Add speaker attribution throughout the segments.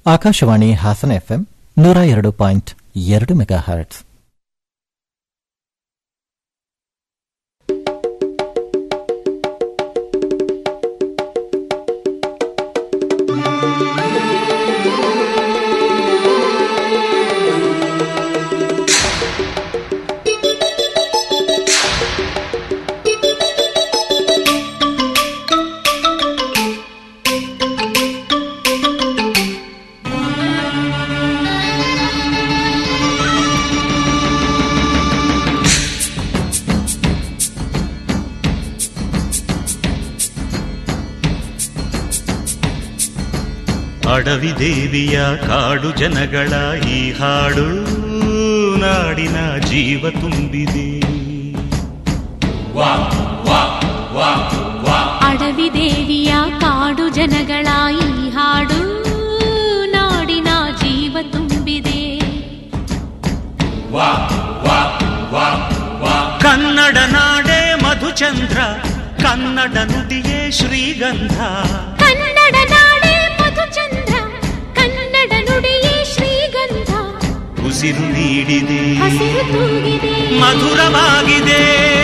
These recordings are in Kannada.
Speaker 1: ಆಕಾಶವಾಣಿ ಹಾಸನ ಎಫ್ಎಂ ನೂರ ಎರಡು ಪಾಯಿಂಟ್ ಎರಡು ಮೆಗಾ ಹರ್ಟ್ಸ್
Speaker 2: ಅಡವಿ ದೇವಿಯ ಕಾಡು ಜನಗಳ ಈ ಹಾಡು ನಾಡಿನ ಜೀವ ತುಂಬಿದೆ
Speaker 3: ಅಡವಿ ದೇವಿಯ ಕಾಡು ಜನಗಳ ಈ ಹಾಡು ನಾಡಿನ ಜೀವ ತುಂಬಿದೆ
Speaker 2: ಕನ್ನಡ ನಾಡೇ ಮಧುಚಂದ್ರ ಕನ್ನಡ ನುಡಿಯೇ ಶ್ರೀಗಂಧ
Speaker 3: ಕನ್ನಡ ನಾಡೇ ಮಧುಚಂದ್ರ ಕನ್ನಡ ನುಡಿಯೇ ಶ್ರೀಗಂಧ
Speaker 2: ಉಸಿರು ನೀಡಿದೆ
Speaker 3: ಹಸಿರು ತೂಗಿದೆ
Speaker 2: ಮಧುರವಾಗಿದೆ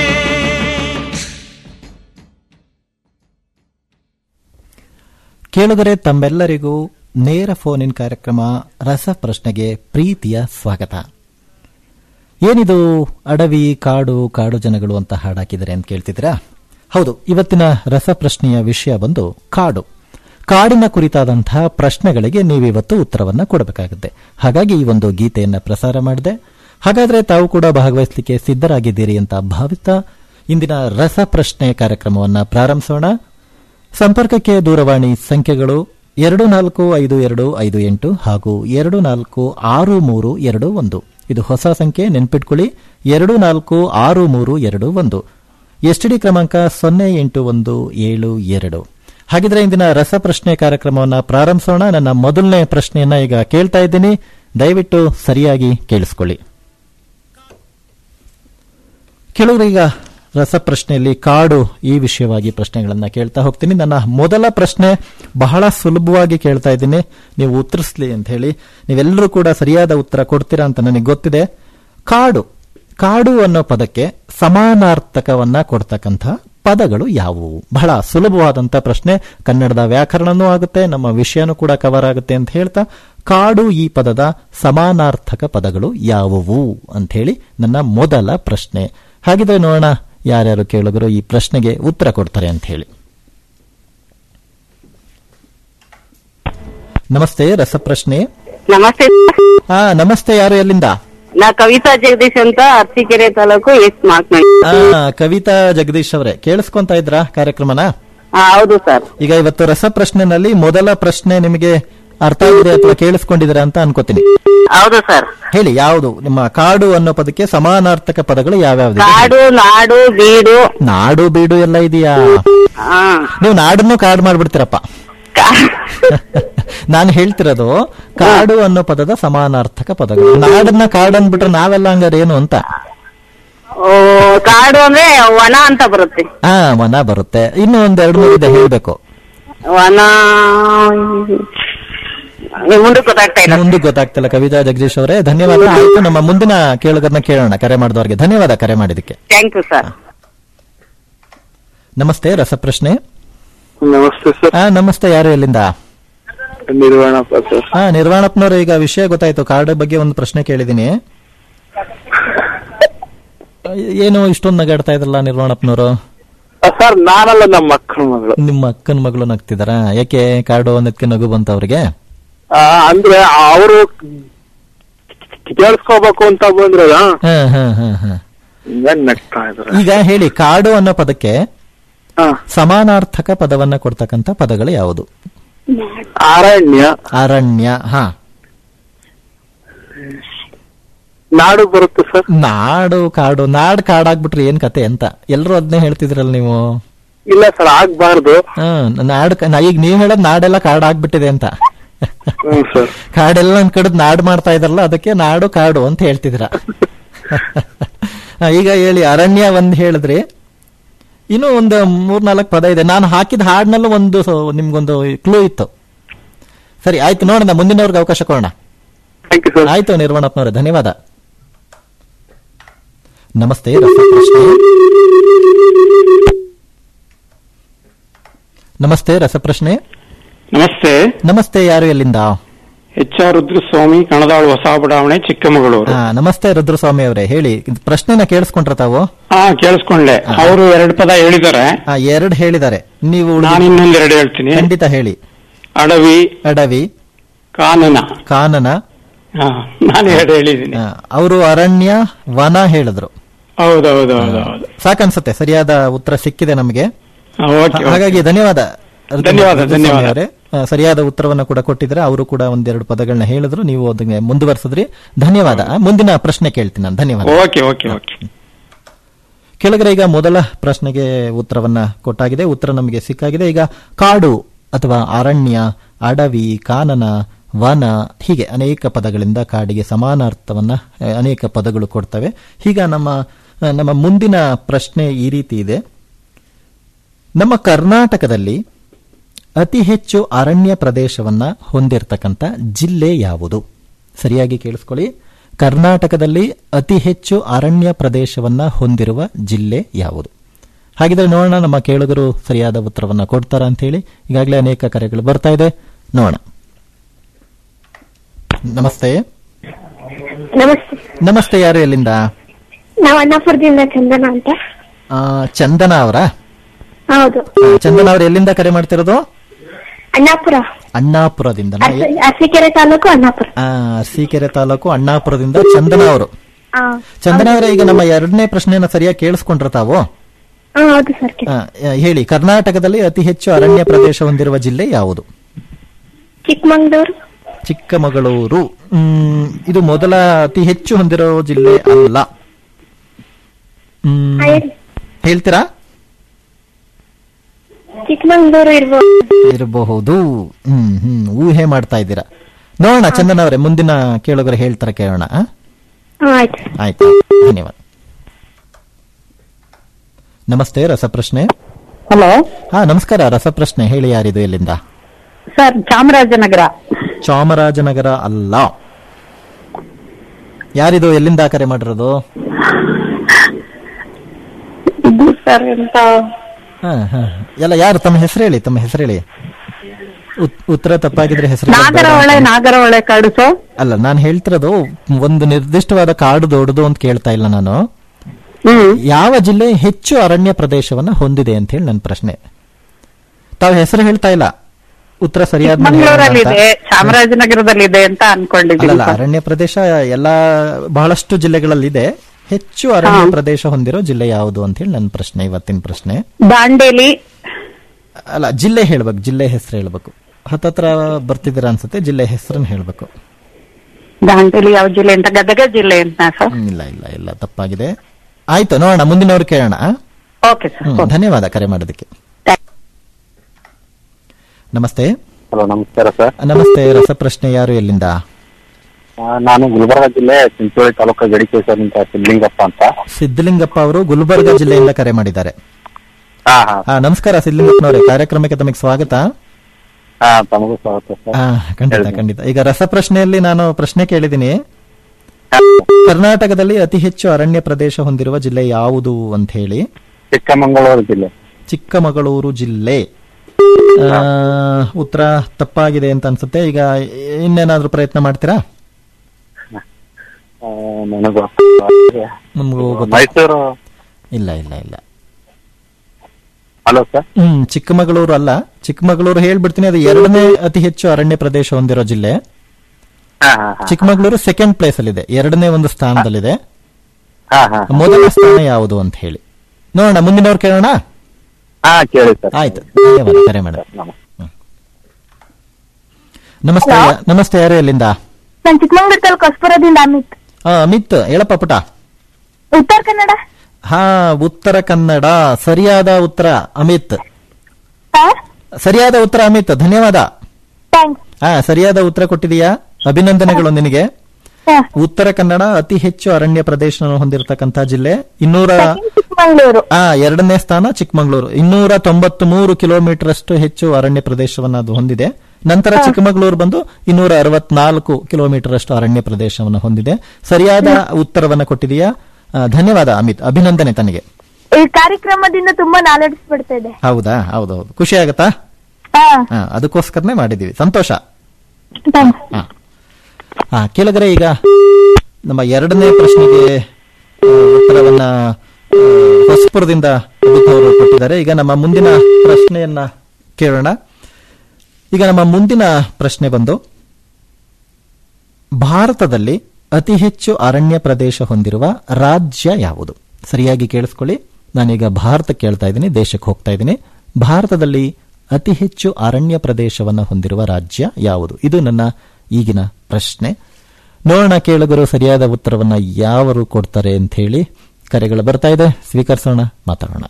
Speaker 1: ಕೇಳುಗರೆ ತಮ್ಮೆಲ್ಲರಿಗೂ ನೇರ ಫೋನ್ ಇನ್ ಕಾರ್ಯಕ್ರಮ ರಸ ಪ್ರಶ್ನೆಗೆ ಪ್ರೀತಿಯ ಸ್ವಾಗತ ಏನಿದು ಅಡವಿ ಕಾಡು ಕಾಡು ಜನಗಳು ಅಂತ ಹಾಡಾಕಿದರೆ ಅಂತ ಕೇಳ್ತಿದ್ದೀರಾ ಹೌದು ಇವತ್ತಿನ ರಸಪ್ರಶ್ನೆಯ ವಿಷಯ ಬಂದು ಕಾಡು ಕಾಡಿನ ಕುರಿತಾದಂತಹ ಪ್ರಶ್ನೆಗಳಿಗೆ ನೀವಿವತ್ತು ಉತ್ತರವನ್ನ ಕೊಡಬೇಕಾಗುತ್ತೆ ಹಾಗಾಗಿ ಈ ಒಂದು ಗೀತೆಯನ್ನ ಪ್ರಸಾರ ಮಾಡಿದೆ ಹಾಗಾದ್ರೆ ತಾವು ಕೂಡ ಭಾಗವಹಿಸಲಿಕ್ಕೆ ಸಿದ್ಧರಾಗಿದ್ದೀರಿ ಅಂತ ಭಾವಿಸ್ತಾ ಇಂದಿನ ರಸಪ್ರಶ್ನೆ ಕಾರ್ಯಕ್ರಮವನ್ನ ಪ್ರಾರಂಭಿಸೋಣ ಸಂಪರ್ಕಕ್ಕೆ ದೂರವಾಣಿ ಸಂಖ್ಯೆಗಳು ಎರಡು ನಾಲ್ಕು ಐದು ಎರಡು ಐದು ಎಂಟು ಹಾಗೂ ಎರಡು ನಾಲ್ಕು ಆರು ಮೂರು ಎರಡು ಒಂದು ಇದು ಹೊಸ ಸಂಖ್ಯೆ ನೆನ್ಪಿಟ್ಕೊಳ್ಳಿ ಎರಡು ನಾಲ್ಕು ಆರು ಮೂರು ಎರಡು ಒಂದು ಎಸ್ಟಿಡಿ ಕ್ರಮಾಂಕ ಸೊನ್ನೆ ಎಂಟು ಒಂದು ಏಳು ಎರಡು ಹಾಗಿದ್ರೆ ಇಂದಿನ ರಸಪ್ರಶ್ನೆ ಕಾರ್ಯಕ್ರಮವನ್ನು ಪ್ರಾರಂಭಿಸೋಣ ನನ್ನ ಮೊದಲನೇ ಪ್ರಶ್ನೆಯನ್ನ ಈಗ ಕೇಳ್ತಾ ಇದ್ದೀನಿ ದಯವಿಟ್ಟು ಸರಿಯಾಗಿ ಕೇಳಿಸ್ಕೊಳ್ಳಿ ಕೆಲವರು ಈಗ ರಸಪ್ರಶ್ನೆಯಲ್ಲಿ ಕಾಡು ಈ ವಿಷಯವಾಗಿ ಪ್ರಶ್ನೆಗಳನ್ನ ಕೇಳ್ತಾ ಹೋಗ್ತೀನಿ ನನ್ನ ಮೊದಲ ಪ್ರಶ್ನೆ ಬಹಳ ಸುಲಭವಾಗಿ ಕೇಳ್ತಾ ಇದ್ದೀನಿ ನೀವು ಉತ್ತರಿಸ್ಲಿ ಅಂತ ಹೇಳಿ ನೀವೆಲ್ಲರೂ ಕೂಡ ಸರಿಯಾದ ಉತ್ತರ ಕೊಡ್ತೀರಾ ಅಂತ ನನಗೆ ಗೊತ್ತಿದೆ ಕಾಡು ಕಾಡು ಅನ್ನೋ ಪದಕ್ಕೆ ಸಮಾನಾರ್ಥಕವನ್ನ ಕೊಡ್ತಕ್ಕಂಥ ಪದಗಳು ಯಾವುವು ಬಹಳ ಸುಲಭವಾದಂತ ಪ್ರಶ್ನೆ ಕನ್ನಡದ ವ್ಯಾಕರಣನೂ ಆಗುತ್ತೆ ನಮ್ಮ ವಿಷಯನೂ ಕೂಡ ಕವರ್ ಆಗುತ್ತೆ ಅಂತ ಹೇಳ್ತಾ ಕಾಡು ಈ ಪದದ ಸಮಾನಾರ್ಥಕ ಪದಗಳು ಯಾವುವು ಅಂತ ಹೇಳಿ ನನ್ನ ಮೊದಲ ಪ್ರಶ್ನೆ ಹಾಗಿದ್ರೆ ನೋಡೋಣ ಯಾರ್ಯಾರು ಕೇಳುಗರು ಈ ಪ್ರಶ್ನೆಗೆ ಉತ್ತರ ಕೊಡ್ತಾರೆ ಅಂತ ಹೇಳಿ ನಮಸ್ತೆ ರಸಪ್ರಶ್ನೆ
Speaker 4: ನಮಸ್ತೆ
Speaker 1: ಹಾ ನಮಸ್ತೆ ಯಾರು ಎಲ್ಲಿಂದ
Speaker 4: ನಾ ಕವಿತಾ ಜಗದೀಶ್ ಅಂತ ಅರಸೀಕೆರೆ ತಾಲೂಕು ಎಸ್ ಮಾರ್ಕ್ನಳ್ಳಿ
Speaker 1: ಆ, ಕವಿತಾ ಜಗದೀಶ್ ಅವರೇ ಕೇಳಿಸ್ಕೊಂತ ಇದ್ರಾ ಕಾರ್ಯಕ್ರಮನ
Speaker 4: ಹಾ ಹೌದು ಸರ್
Speaker 1: ಈಗ ಇವತ್ತು ರಸಪ್ರಶ್ನೆನಲ್ಲಿ ಮೊದಲ ಪ್ರಶ್ನೆ ನಿಮಗೆ ಅರ್ಥ ಆಗಿದೆ ಅಥವಾ ಕೇಳಿಸ್ಕೊಂಡಿದ್ದೀರಾ ಅಂತ ಅನ್ಕೋತೀನಿ
Speaker 4: ಹೌದು ಸರ್
Speaker 1: ಹೇಳಿ ಯಾವುದು ನಿಮ್ಮ ಕಾಡು ಅನ್ನೋ ಪದಕ್ಕೆ ಸಮಾನಾರ್ಥಕ ಪದಗಳು ಯಾವ್ಯಾವ್ದು
Speaker 4: ಕಾಡು ನಾಡು ಬೀಡು
Speaker 1: ನಾಡು ಬೀಡು ಎಲ್ಲ ಇದೆಯಾ
Speaker 4: ಹಾ
Speaker 1: ನೀವು ನಾಡನ್ನು ಕಾಡು ಮಾಡ್ಬಿಡ್ತೀರಪ್ಪ
Speaker 4: ಕಾ-
Speaker 1: ನಾನು ಹೇಳ್ತಿರೋದು ಕಾಡು ಅನ್ನೋ ಪದದ ಸಮಾನಾರ್ಥಕ ಪದಗಳು ನಾಡನ್ನ ಕಾಡು ಅಂದ್ಬಿಟ್ರೆ ನಾವೆಲ್ಲ ಹಂಗಾರೆ ಏನು ಅಂತ
Speaker 4: ಓ, ಕಾಡು ಅಂದ್ರೆ ವನ ಅಂತ ಬರುತ್ತೆ
Speaker 1: ಹಾ ವನ ಬರುತ್ತೆ ಇನ್ನು ಒಂದ್ ಎರಡು ಮೂರು ಇದೆ ಹೇಳ್ಬೇಕು
Speaker 4: ವನ ನೀವ್ ಮುಂದಕ್ಕೆ ಗೊತ್ತಾಗ್ತಾ ಇಲ್ಲ
Speaker 1: ಮುಂದೆ ಗೊತ್ತಾಗ್ತಿಲ್ಲ ಕವಿತಾ ಜಗದೀಶ್ ಅವರೇ ಧನ್ಯವಾದ ಆಯ್ತು ನಮ್ಮ ಮುಂದಿನ ಕೇಳುಗರನ್ನ ಕೇಳೋಣ ಕರೆ ಮಾಡಿದವರಿಗೆ ಧನ್ಯವಾದ ಕರೆ ಮಾಡಿದಕ್ಕೆ
Speaker 4: ಥ್ಯಾಂಕ್ ಯು ಸರ್
Speaker 1: ನಮಸ್ತೆ ರಸಪ್ರಶ್ನೆ
Speaker 5: ನಮಸ್ತೆ ಸರ್
Speaker 1: ಹಾ ನಮಸ್ತೆ ಯಾರು ಎಲ್ಲಿಂದ
Speaker 5: ನಿರ್ವಾಣಪ್ಪ ಸರ್
Speaker 1: ಹಾ ನಿರ್ವಾಣಪ್ಪನವರು ಈಗ ವಿಷಯ ಗೊತ್ತಾಯ್ತು ಕಾಡು ಬಗ್ಗೆ ಒಂದು ಪ್ರಶ್ನೆ ಕೇಳಿದೀನಿ ಏನು ಇಷ್ಟೊಂದು ನಗಾಡ್ತಾ ಇದ್ರಲ್ಲ ನಿರ್ವಾಣಪ್ಪನವರು
Speaker 5: ಸರ್ ನಾನಲ್ಲ ನಮ್ಮ ಮಕ್ಕಳ ಮಗಳು
Speaker 1: ನಿಮ್ಮ ಅಕ್ಕನ ಮಗಳು ನಗ್ತಿದಾರಾ ಯಾಕೆ ಕಾಡು ಅನ್ನೋದಕ್ಕೆ ನಗು ಬಂತ ಅವ್ರಿಗೆ
Speaker 5: ಆ, ಅಂದ್ರೆ ಅವರು ಕೇಳಿಸ್ಕೋಬೇಕು ಅಂತ ಬಂದ್ರಲ್ಲ
Speaker 1: ಹಾ ಹಾ ಹಾ ಹಾ
Speaker 5: ಹಿಂಗಾಗಿ ನಗ್ತಾ ಇದಾರೆ
Speaker 1: ಈಗ ಹೇಳಿ ಕಾಡು ಅನ್ನೋ ಪದಕ್ಕೆ
Speaker 5: ಹಾ.
Speaker 1: ಸಮಾನಾರ್ಥಕ ಪದವನ್ನ ಕೊಡ್ತಕ್ಕಂಥ ಪದಗಳು ಯಾವುದು
Speaker 5: ಅರಣ್ಯ
Speaker 1: ಅರಣ್ಯ ಹಾ
Speaker 5: ನಾಡು ಬರುತ್ತೆ ಸರ್
Speaker 1: ನಾಡು ಕಾಡು ನಾಡ್ ಕಾಡಾಗ್ಬಿಟ್ರೆ ಏನ್ ಕತೆ ಅಂತ ಎಲ್ರು ಅದನ್ನೇ ಹೇಳ್ತಿದ್ರಲ್ಲ ನೀವು
Speaker 5: ಇಲ್ಲ ಸರ್ ಆಗ್ಬಾರ್ದು
Speaker 1: ಹಾ ನಾಡ್ ಕ- ನಾ- ಈಗ ನೀವ್ ಹೇಳೋದ್ ನಾಡೆಲ್ಲ ಕಾಡಾಗ್ಬಿಟ್ಟಿದೆ ಅಂತ
Speaker 5: ಹ್ಮ್ ಸರ್
Speaker 1: ಕಾಡೆಲ್ಲ ಒಂದ್ ಕಡೆ ನಾಡ್ ಮಾಡ್ತಾ ಇದ್ರಲ್ಲ ಅದಕ್ಕೆ ನಾಡು ಕಾಡು ಅಂತ ಹೇಳ್ತಿದ್ರ ಈಗ ಹೇಳಿ ಅರಣ್ಯ ಒಂದ್ ಹೇಳಿದ್ರಿ ಇನ್ನು ಒಂದು ಮೂರ್ನಾಲ್ಕು ಪದ ಇದೆ ನಾನು ಹಾಕಿದ ಹಾಡಿನಲ್ಲೂ ಒಂದು ಸ- ನಿಮ್ಗೊಂದು ಕ್ಲೂ ಇತ್ತು ಸರಿ ಆಯ್ತು ನೋಡೋಣ ಮುಂದಿನವ್ರಿಗೆ ಅವಕಾಶ ಕೊಡೋಣ
Speaker 5: ಥ್ಯಾಂಕ್ ಯು ಸರ್
Speaker 1: ಆಯ್ತು ನಿರ್ವಣಪ್ಪನವರೇ ಧನ್ಯವಾದ ನಮಸ್ತೆ ರಸಪ್ರಶ್ನೆ ನಮಸ್ತೆ ರಸಪ್ರಶ್ನೆ
Speaker 6: ನಮಸ್ತೆ
Speaker 1: ನಮಸ್ತೆ ಯಾರು ಎಲ್ಲಿಂದ
Speaker 6: ಎಚ್ ಆರ್ ರುದ್ರಸ್ವಾಮಿ ಕಣದಾಳು ಹೊಸ ಬಡಾವಣೆ ಚಿಕ್ಕಮಗಳೂರು
Speaker 1: ಹಾ ನಮಸ್ತೆ ರುದ್ರಸ್ವಾಮಿ ಅವರೇ ಹೇಳಿ ಇದ್ ಪ್ರಶ್ನೆನ ಕೇಳಿಸ್ಕೊಂಡ್ರ ತಾವು
Speaker 6: ಹಾ ಕೇಳಿಸ್ಕೊಂಡೆ ಅವರು ಎರಡು ಪದ ಹೇಳಿದ್ದಾರೆ
Speaker 1: ಹಾ ಎರಡು ಹೇಳಿದ್ದಾರೆ ನೀವು ಉಳಿದ-
Speaker 6: ನಾನು ಇನ್ನೊಂದ್ ಎರಡು ಹೇಳ್ತೀನಿ
Speaker 1: ಖಂಡಿತ ಹೇಳಿ
Speaker 6: ಅಡವಿ
Speaker 1: ಅಡವಿ
Speaker 6: ಕಾನನ
Speaker 1: ಕಾನನ
Speaker 6: ಹಾ ನಾನು ಎರಡು ಹೇಳಿದ್ದೀನಿ
Speaker 1: ಅವರು ಅರಣ್ಯ ವನ ಹೇಳಿದ್ರು
Speaker 6: ಹೌದೌದು ಹೌದೌದು
Speaker 1: ಸಾಕನ್ಸುತ್ತೆ ಸರಿಯಾದ ಉತ್ತರ ಸಿಕ್ಕಿದೆ ನಮಗೆ
Speaker 6: ಓಕೆ
Speaker 1: ಹಾಗಾಗಿ ಧನ್ಯವಾದ
Speaker 6: ಧನ್ಯವಾದ,
Speaker 1: ರುದ್ರಸ್ವಾಮಿ
Speaker 6: ಧನ್ಯವಾದ.
Speaker 1: ಅವರೇ. ಆ, ಸರಿಯಾದ ಉತ್ತರವನ್ನು ಕೂಡ ಕೊಟ್ಟಿದ್ರೆ ಅವರು ಕೂಡ ಒಂದೆರಡು ಪದಗಳನ್ನ ಹೇಳಿದ್ರು ನೀವು ಅದನ್ನ ಮುಂದುವರೆಸಿದ್ರಿ ಧನ್ಯವಾದ ಆ, ಮುಂದಿನ ಪ್ರಶ್ನೆ ಕೇಳ್ತೀನಿ ನಾನು ಧನ್ಯವಾದ
Speaker 6: ಓಕೆ ಓಕೆ ಓಕೆ
Speaker 1: ಕೆಳಗಡೆ ಈಗ ಮೊದಲ ಪ್ರಶ್ನೆಗೆ ಉತ್ತರವನ್ನ ಕೊಟ್ಟಾಗಿದೆ ಉತ್ತರ ನಮಗೆ ಸಿಕ್ಕಾಗಿದೆ ಈಗ ಕಾಡು ಅಥವಾ ಅರಣ್ಯ ಅಡವಿ ಕಾನನ ವನ ಹೀಗೆ ಅನೇಕ ಪದಗಳಿಂದ ಕಾಡಿಗೆ ಸಮಾನಾರ್ಥವನ್ನ ಆ, ಅನೇಕ ಪದಗಳು ಕೊಡ್ತವೆ ಹೀಗ ನಮ್ಮ ಆ, ನಮ್ಮ ಮುಂದಿನ ಪ್ರಶ್ನೆ ಈ ರೀತಿ ಇದೆ ನಮ್ಮ ಕರ್ನಾಟಕದಲ್ಲಿ ಅತಿ ಹೆಚ್ಚು ಅರಣ್ಯ ಪ್ರದೇಶವನ್ನ ಹೊಂದಿರತಕ್ಕಂಥ ಜಿಲ್ಲೆ ಯಾವುದು ಸರಿಯಾಗಿ ಕೇಳಿಸ್ಕೊಳ್ಳಿ ಕರ್ನಾಟಕದಲ್ಲಿ ಅತಿ ಹೆಚ್ಚು ಅರಣ್ಯ ಪ್ರದೇಶವನ್ನ ಹೊಂದಿರುವ ಜಿಲ್ಲೆ ಯಾವುದು ಹಾಗಿದ್ರೆ ನೋಡೋಣ ನಮ್ಮ ಕೇಳುಗರು ಸರಿಯಾದ ಉತ್ತರವನ್ನ ಕೊಡ್ತಾರ ಅಂತ ಹೇಳಿ ಈಗಾಗಲೇ ಅನೇಕ ಕರೆಗಳು ಬರ್ತಾ ಇದೆ ನೋಡೋಣ ನಮಸ್ತೆ
Speaker 3: ನಮಸ್ತೆ
Speaker 1: ನಮಸ್ತೆ ಯಾರು ಎಲ್ಲಿಂದ
Speaker 3: ನಾವು ಅಣ್ಣಾಪುರದಿಂದ ಚಂದನ ಅಂತ
Speaker 1: ಆ, ಚಂದನ ಅವರ
Speaker 3: ಹೌದು
Speaker 1: ಚಂದನ ಅವರು ಎಲ್ಲಿಂದ ಕರೆ ಮಾಡ್ತಿರೋದು
Speaker 3: ಅಣ್ಣಾಪುರ
Speaker 1: ಅಣ್ಣಾಪುರದಿಂದ
Speaker 3: ಅರಸಿ- ಅರಸೀಕೆರೆ ತಾಲೂಕು ಅಣ್ಣಾಪುರ
Speaker 1: ಅರಸೀಕೆರೆ ತಾಲೂಕು ಅಣ್ಣಾಪುರದಿಂದ ಚಂದನ ಅವರು
Speaker 3: ಹಾ
Speaker 1: ಚಂದನ ಅವರೇ ಈಗ ನಮ್ಮ ಎರಡನೇ ಪ್ರಶ್ನೆಯನ್ನ ಸರಿಯಾಗಿ ಕೇಳಿಸ್ಕೊಂಡ್ರ ತಾವು
Speaker 3: ಹಾ, ಹೌದು ಸರ್
Speaker 1: ಆ, ಹೇಳಿ ಕರ್ನಾಟಕದಲ್ಲಿ ಅತಿ ಹೆಚ್ಚು ಅರಣ್ಯ ಪ್ರದೇಶ ಹೊಂದಿರುವ ಜಿಲ್ಲೆ ಯಾವುದು
Speaker 3: ಚಿಕ್ಕಮಂಗ್ಳೂರು
Speaker 1: ಚಿಕ್ಕಮಗಳೂರು ಮ್, ಇದು ಮೊದಲ ಅತಿ ಹೆಚ್ಚು ಹೊಂದಿರೋ ಜಿಲ್ಲೆ ಅಲ್ಲ ಮ್,
Speaker 3: ಹಾ, ಹೇಳಿ.
Speaker 1: ಹೇಳ್ತೀರಾ
Speaker 3: ಚಿಕ್ಕಮಂಗ್ಳೂರು ಇರ್ಬೋದು
Speaker 1: ಇರಬಹುದು ಹ್ಮ್ ಹ್ಮ್ ಊಹೆ ಮಾಡ್ತಾ ಇದ್ದೀರಾ ನೋಡೋಣ ಚಂದನ ಅವರೇ ಮುಂದಿನ ಕೇಳುಗರು ಹೇಳ್ತಾರೆ ಕೇಳೋಣ ಆ?
Speaker 3: ಹಾ ಆಯ್ತು
Speaker 1: ಆಯ್ತು ಧನ್ಯವಾದ ನಮಸ್ತೆ ರಸಪ್ರಶ್ನೆ
Speaker 7: ಹಲೋ
Speaker 1: ಹಾ ನಮಸ್ಕಾರ ರಸಪ್ರಶ್ನೆ ಹೇಳಿ ಯಾರಿದು ಎಲ್ಲಿಂದ
Speaker 7: ಸರ್ ಚಾಮರಾಜನಗರ
Speaker 1: ಚಾಮರಾಜನಗರ ಅಲ್ಲ ಯಾರಿದು ಎಲ್ಲಿಂದ ಕರೆ ಮಾಡಿರೋದು
Speaker 7: ಇದು ಸರ್ ಎಂತ
Speaker 1: ಹಾ, ಹಾ. ಎಲ್ಲ ಯಾರು ತಮ್ಮ ಹೆಸರು ಹೇಳಿ ತಮ್ಮ ಹೆಸರು ಹೇಳಿ ಉತ್- ಉತ್ತರ ತಪ್ಪಾಗಿದ್ರೆ ಹೆಸರು
Speaker 7: ನಾಗರಹೊಳೆ ನಾಗರಹೊಳೆ ಕಾಡು ಸರ್
Speaker 1: ಅಲ್ಲ ನಾನು ಹೇಳ್ತಿರೋದು ಒಂದು ನಿರ್ದಿಷ್ಟವಾದ ಕಾಡು ದೊಡ್ಡದು ಅಂತ ಕೇಳ್ತಾ ಇಲ್ಲ ನಾನು
Speaker 7: ಹ್ಮ್
Speaker 1: ಯಾವ ಜಿಲ್ಲೆ ಹೆಚ್ಚು ಅರಣ್ಯ ಪ್ರದೇಶವನ್ನ ಹೊಂದಿದೆ ಅಂತ ಹೇಳಿ ನನ್ನ ಪ್ರಶ್ನೆ ತಾವು ಹೆಸರು ಹೇಳ್ತಾ ಇಲ್ಲ ಉತ್ತರ ಸರಿಯಾದ ಮೇಲೆ ಹೇಳೋಣ ಅಂತ.
Speaker 7: ಮಂಗಳೂರಲ್ಲಿದೆ ಚಾಮರಾಜನಗರದಲ್ಲಿದೆ ಅಂತ ಅನ್ಕೊಂಡಿದ್ದೀನಿ
Speaker 1: ಅಲ್ಲಲ್ಲ
Speaker 7: ಸರ್.
Speaker 1: ಅರಣ್ಯ ಪ್ರದೇಶ ಎಲ್ಲಾ ಬಹಳಷ್ಟು ಜಿಲ್ಲೆಗಳಲ್ಲಿದೆ ಹೆಚ್ಚು ಅರಣ್ಯ
Speaker 7: ಹಾ.
Speaker 1: ಪ್ರದೇಶ ಹೊಂದಿರೋ ಜಿಲ್ಲೆ ಯಾವುದು ಅಂತ ಹೇಳಿ ನನ್ನ ಪ್ರಶ್ನೆ ಇವತ್ತಿನ ಪ್ರಶ್ನೆ
Speaker 7: ದಾಂಡೇಲಿ
Speaker 1: ಅಲ್ಲ ಜಿಲ್ಲೆ ಹೇಳ್ಬೇಕು ಜಿಲ್ಲೆ ಹೆಸರು ಹೇಳ್ಬೇಕು ಹತ್ತತ್ರ ಬರ್ತಿದ್ದೀರಾ ಅನ್ಸುತ್ತೆ ಜಿಲ್ಲೆ ಹೆಸರನ್ನ ಹೇಳ್ಬೇಕು
Speaker 7: ದಾಂಡೇಲಿ ಯಾವ ಜಿಲ್ಲೆ ಅಂತ ಗದಗ ಜಿಲ್ಲೆ ಅಂತ ಸರ್
Speaker 1: ಹ್ಮ್, ಇಲ್ಲ ಇಲ್ಲ ಇಲ್ಲ ತಪ್ಪಾಗಿದೆ ಆಯ್ತು ನೋಡೋಣ ಮುಂದಿನವ್ರು ಕೇಳೋಣ ಆ?
Speaker 7: ಓಕೆ ಸರ್
Speaker 1: ಹ್ಮ್, ಧನ್ಯವಾದ ಕರೆ ಮಾಡೋದಕ್ಕೆ ನಮಸ್ತೆ
Speaker 5: ಹಲೋ ನಮಸ್ಕಾರ ಸರ್
Speaker 1: ನಮಸ್ತೆ ರಸಪ್ರಶ್ನೆ ಯಾರು ಎಲ್ಲಿಂದ
Speaker 5: ಆ, ನಾನು ಗುಲ್ಬರ್ಗ ಜಿಲ್ಲೆ ಚಿಂಚೋಳಿ ತಾಲೂಕು ಗಡಿಕೇಶ್ವರಿಂದ ಸಿದ್ಲಿಂಗಪ್ಪ ಅಂತ
Speaker 1: ಸಿದ್ದಲಿಂಗಪ್ಪ ಅವರು ಗುಲ್ಬರ್ಗ ಜಿಲ್ಲೆಯಿಂದ ಕರೆ ಮಾಡಿದ್ದಾರೆ
Speaker 5: ಹಾ ಹಾ
Speaker 1: ಹಾ ನಮಸ್ಕಾರ ಸಿದ್ದಲಿಂಗಪ್ಪನವರೇ ಕಾರ್ಯಕ್ರಮಕ್ಕೆ ತಮಗೆ ಸ್ವಾಗತ
Speaker 5: ಹಾ ತಮಗೂ ಸ್ವಾಗತ ಸರ್
Speaker 1: ಹಾ ಖಂಡಿತ
Speaker 5: ಹೇಳಿ.
Speaker 1: ಖಂಡಿತ ಈಗ ರಸಪ್ರಶ್ನೆಯಲ್ಲಿ ನಾನು ಪ್ರಶ್ನೆ ಕೇಳಿದ್ದೀನಿ ಕರ್ನಾಟಕದಲ್ಲಿ ಅತಿ ಹೆಚ್ಚು ಅರಣ್ಯ ಪ್ರದೇಶ ಹೊಂದಿರುವ ಜಿಲ್ಲೆ ಯಾವುದು ಅಂತ ಹೇಳಿ
Speaker 5: ಚಿಕ್ಕಮಗಳೂರು ಜಿಲ್ಲೆ
Speaker 1: ಚಿಕ್ಕಮಗಳೂರು ಜಿಲ್ಲೆ ಆ, ಉತ್ತರ ತಪ್ಪಾಗಿದೆ ಅಂತ ಅನ್ಸುತ್ತೆ ಈಗ ಇನ್ನೇನಾದ್ರೂ ಪ್ರಯತ್ನ ಮಾಡ್ತೀರಾ
Speaker 5: ಆ, ನನಗೂ
Speaker 1: ನಮಗೂ ಗೊತ್ತ
Speaker 5: ಮೈಸೂರು
Speaker 1: ಇಲ್ಲ ಇಲ್ಲ ಇಲ್ಲ
Speaker 5: ಹಲೋ ಸರ್
Speaker 1: ಹ್ಮ್ ಚಿಕ್ಕಮಗಳೂರು ಅಲ್ಲ ಚಿಕ್ಕಮಗಳೂರು ಹೇಳ್ಬಿಡ್ತೀನಿ ಅದು ಎರಡನೇ ಅತಿ ಹೆಚ್ಚು ಅರಣ್ಯ ಪ್ರದೇಶ ಹೊಂದಿರೋ ಜಿಲ್ಲೆ
Speaker 5: ಹಾ ಹಾ ಹಾ.
Speaker 1: ಚಿಕ್ಕಮಗಳೂರು ಸೆಕೆಂಡ್ ಪ್ಲೇಸ್ ಅಲ್ಲಿದೆ ಎರಡನೇ ಒಂದು ಸ್ಥಾನದಲ್ಲಿದೆ
Speaker 5: ಹಾ ಹಾ
Speaker 1: ಮೊದಲ ಸ್ಥಾನ ಯಾವುದು ಅಂತ ಹೇಳಿ ನೋಡೋಣ ಮುಂದಿನವ್ರು ಕೇಳೋಣ
Speaker 5: ಹಾ ಕೇಳಿ ಸರ್
Speaker 1: ಆಯ್ತು ಧನ್ಯವಾದ ಕರೆ ಮೇಡಮ್
Speaker 5: ನಮಸ್ತೆ
Speaker 1: ನಮಸ್ತೆ ನಮಸ್ತೆ ಯಾರು ಎಲ್ಲಿಂದ
Speaker 3: ನಾನು ಚಿಕ್ಕಮಂಗ್ಳೂರು ತಾಲೂಕು ಹೊಸಪುರದಿಂದ ಅಮಿತ್
Speaker 1: ಆ, ಅಮಿತ್ ಹೇಳಪ್ಪ ಪುಟ
Speaker 3: ಉತ್ತರ ಕನ್ನಡ
Speaker 1: ಹಾ ಉತ್ತರ ಕನ್ನಡ ಸರಿಯಾದ ಉತ್ತರ ಅಮಿತ್
Speaker 3: ಸರ್
Speaker 1: ಸರಿಯಾದ ಉತ್ತರ ಅಮಿತ್ ಧನ್ಯವಾದ
Speaker 3: ಥ್ಯಾಂಕ್ಸ್
Speaker 1: ಹಾ ಸರಿಯಾದ ಉತ್ತರ ಕೊಟ್ಟಿದೀಯಾ ಅಭಿನಂದನೆಗಳು ನಿನಗೆ
Speaker 3: ಸರ್
Speaker 1: ಉತ್ತರ ಕನ್ನಡ ಅತಿ ಹೆಚ್ಚು ಅರಣ್ಯ ಪ್ರದೇಶ ಹೊಂದಿರತಕ್ಕಂತ ಜಿಲ್ಲೆ ಇನ್ನೂರ
Speaker 3: ಚಿಕ್ಕಮಂಗ್ಳೂರು
Speaker 1: ಆ ಎರಡನೇ ಸ್ಥಾನ ಚಿಕ್ಕಮಗಳೂರು ಇನ್ನೂರ ತೊಂಬತ್ತ್ ಮೂರು ಕಿಲೋಮೀಟರ್ ಅಷ್ಟು ಹೆಚ್ಚು ಅರಣ್ಯ ಪ್ರದೇಶವನ್ನು ಅದು ಹೊಂದಿದೆ ನಂತರ ಚಿಕ್ಕಮಗಳೂರು ಬಂದು ಇನ್ನೂರ ಅರವತ್ನಾಲ್ಕು ಕಿಲೋಮೀಟರ್ ಅಷ್ಟು ಅರಣ್ಯ ಪ್ರದೇಶವನ್ನು ಹೊಂದಿದೆ ಸರಿಯಾದ ಉತ್ತರವನ್ನು ಕೊಟ್ಟಿದೆಯಾ ಆ, ಧನ್ಯವಾದ ಅಮಿತ್ ಅಭಿನಂದನೆ ತನಗೆ
Speaker 3: ಈ ಕಾರ್ಯಕ್ರಮದಿಂದ ತುಂಬಾ ನಾಲೆಡ್ಜ್ ಬಿಡ್ತಾ ಇದೆ
Speaker 1: ಹೌದಾ ಹೌದೌದು ಖುಷಿ ಆಗತ್ತಾ
Speaker 3: ಹಾ
Speaker 1: ಹಾ ಅದಕ್ಕೋಸ್ಕರನೇ ಮಾಡಿದೀವಿ ಸಂತೋಷ
Speaker 3: thanks.
Speaker 1: ಹಾ ಹಾ ಕೇಳಿದ್ರೆ ಈಗ ನಮ್ಮ ಎರಡನೇ ಪ್ರಶ್ನೆಗೆ ಆ, ಉತ್ತರವನ್ನ ಆ, ಹೊಸಪುರದಿಂದ ಅಮಿತ್ ಅವರು ಕೊಟ್ಟಿದ್ದಾರೆ ಈಗ ನಮ್ಮ ಮುಂದಿನ ಪ್ರಶ್ನೆಯನ್ನ ಕೇಳೋಣ ಈಗ ನಮ್ಮ ಮುಂದಿನ ಪ್ರಶ್ನೆ ಬಂದು ಭಾರತದಲ್ಲಿ ಅತಿ ಹೆಚ್ಚು ಅರಣ್ಯ ಪ್ರದೇಶ ಹೊಂದಿರುವ ರಾಜ್ಯ ಯಾವುದು ಸರಿಯಾಗಿ ಕೇಳಿಸ್ಕೊಳ್ಳಿ ನಾನೀಗ ಭಾರತ ಕೇಳ್ತಾ ಇದ್ದೀನಿ ದೇಶಕ್ಕೆ ಹೋಗ್ತಾ ಇದ್ದೀನಿ ಭಾರತದಲ್ಲಿ ಅತಿ ಹೆಚ್ಚು ಅರಣ್ಯ ಪ್ರದೇಶವನ್ನು ಹೊಂದಿರುವ ರಾಜ್ಯ ಯಾವುದು ಇದು ನನ್ನ ಈಗಿನ ಪ್ರಶ್ನೆ ನೋಡೋಣ ಕೇಳುಗರು ಸರಿಯಾದ ಉತ್ತರವನ್ನ ಯಾವರು ಕೊಡ್ತಾರೆ ಅಂತ ಹೇಳಿ ಕರೆಗಳು ಬರ್ತಾ ಇದೆ ಸ್ವೀಕರಿಸೋಣ ಮಾತಾಡೋಣ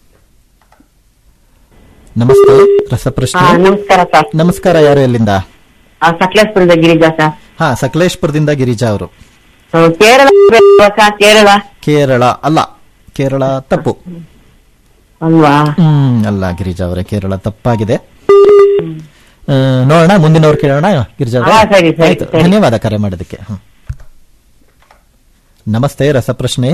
Speaker 1: ನಮಸ್ತೆ ರಸಪ್ರಶ್ನೆ
Speaker 4: ಹಾ ನಮಸ್ಕಾರ ಸರ್
Speaker 1: ನಮಸ್ಕಾರ ಯಾರು ಎಲ್ಲಿಂದ
Speaker 4: ಆ, ಸಕಲೇಶ್ಪುರದ ಗಿರಿಜಾ ಸರ್
Speaker 1: ಹಾ ಸಕಲೇಶ್ಪುರದಿಂದ ಗಿರಿಜಾ ಅವರು
Speaker 4: ಸೊ, ಕೇರಳ ಬರ್ಬೇಕಾ ಸರ್ ಕೇರಳ
Speaker 1: ಕೇರಳ ಅಲ್ಲ ಕೇರಳ ತಪ್ಪು
Speaker 4: ಅಲ್ವಾ
Speaker 1: ಹ್ಮ್ ಅಲ್ಲ ಗಿರಿಜಾ ಅವರೇ ಕೇರಳ ತಪ್ಪಾಗಿದೆ ಆ, ನೋಡೋಣ ಮುಂದಿನವ್ರು ಕೇಳೋಣ ಗಿರಿಜಾ ಅವರೇ?
Speaker 4: ಹಾ, ಸರಿ, ಸರಿ,
Speaker 1: ಆಯ್ತು
Speaker 4: ಸರಿ.
Speaker 1: ಧನ್ಯವಾದ ಕರೆ ಮಾಡೋದಕ್ಕೆ ಹ್ಮ್. ನಮಸ್ತೆ ರಸಪ್ರಶ್ನೆ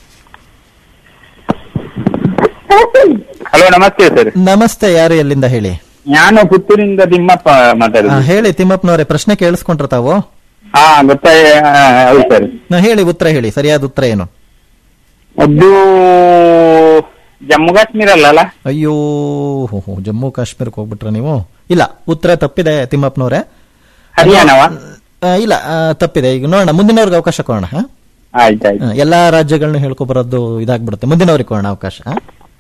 Speaker 5: ಹಲೋ ನಮಸ್ತೆ ಸರ್
Speaker 1: ನಮಸ್ತೆ ಯಾರು ಎಲ್ಲಿಂದ ಹೇಳಿ
Speaker 5: ನಾನು ಪುತ್ತೂರಿಂದ ತಿಮ್ಮಪ್ಪ
Speaker 1: ಆ,
Speaker 5: ಮಾತಾಡುದು
Speaker 1: ಹೇಳಿ ತಿಮ್ಮಪ್ಪನವರೇ ಪ್ರಶ್ನೆ ಕೇಳಿಸ್ಕೊಂಡ್ರ ತಾವು
Speaker 5: ಹಾ ಗೊತ್ತಾ ಆ, ಹೌದು ಸರ್
Speaker 1: ನಾ ಹೇಳಿ ಉತ್ತರ ಹೇಳಿ ಸರಿಯಾದ ಉತ್ತರ ಏನು
Speaker 5: ಅದು ಜಮ್ಮು ಕಾಶ್ಮೀರ ಅಲ್ಲ
Speaker 1: ಅಯ್ಯೋ ಹೋ, ಹೋ, ಜಮ್ಮು ಕಾಶ್ಮೀರಕ್ಕೆ ಹೋಗ್ಬಿಟ್ರ ನೀವು ಇಲ್ಲ ಉತ್ತರ ತಪ್ಪಿದೆ ತಿಮ್ಮಪ್ಪನವರೇ
Speaker 5: ಹರಿಯಾಣವಾ
Speaker 1: ಆ, ಇಲ್ಲ ಆ, ತಪ್ಪಿದೆ ಈಗ ನೋಡೋಣ ಮುಂದಿನವ್ರಿಗೆ ಅವಕಾಶ ಕೊಡೋಣ ಹಾ?
Speaker 5: ಆಯ್ತಾಯ್ತು
Speaker 1: ಆ, ಎಲ್ಲಾ ರಾಜ್ಯಗಳನ್ನ ಹೇಳ್ಕೊಬರೋದು ಇದಾಗ್ಬಿಡುತ್ತೆ ಮುಂದಿನವ್ರಿಗೆ ಕೊಡೋಣ ಅವಕಾಶ ಹಾ?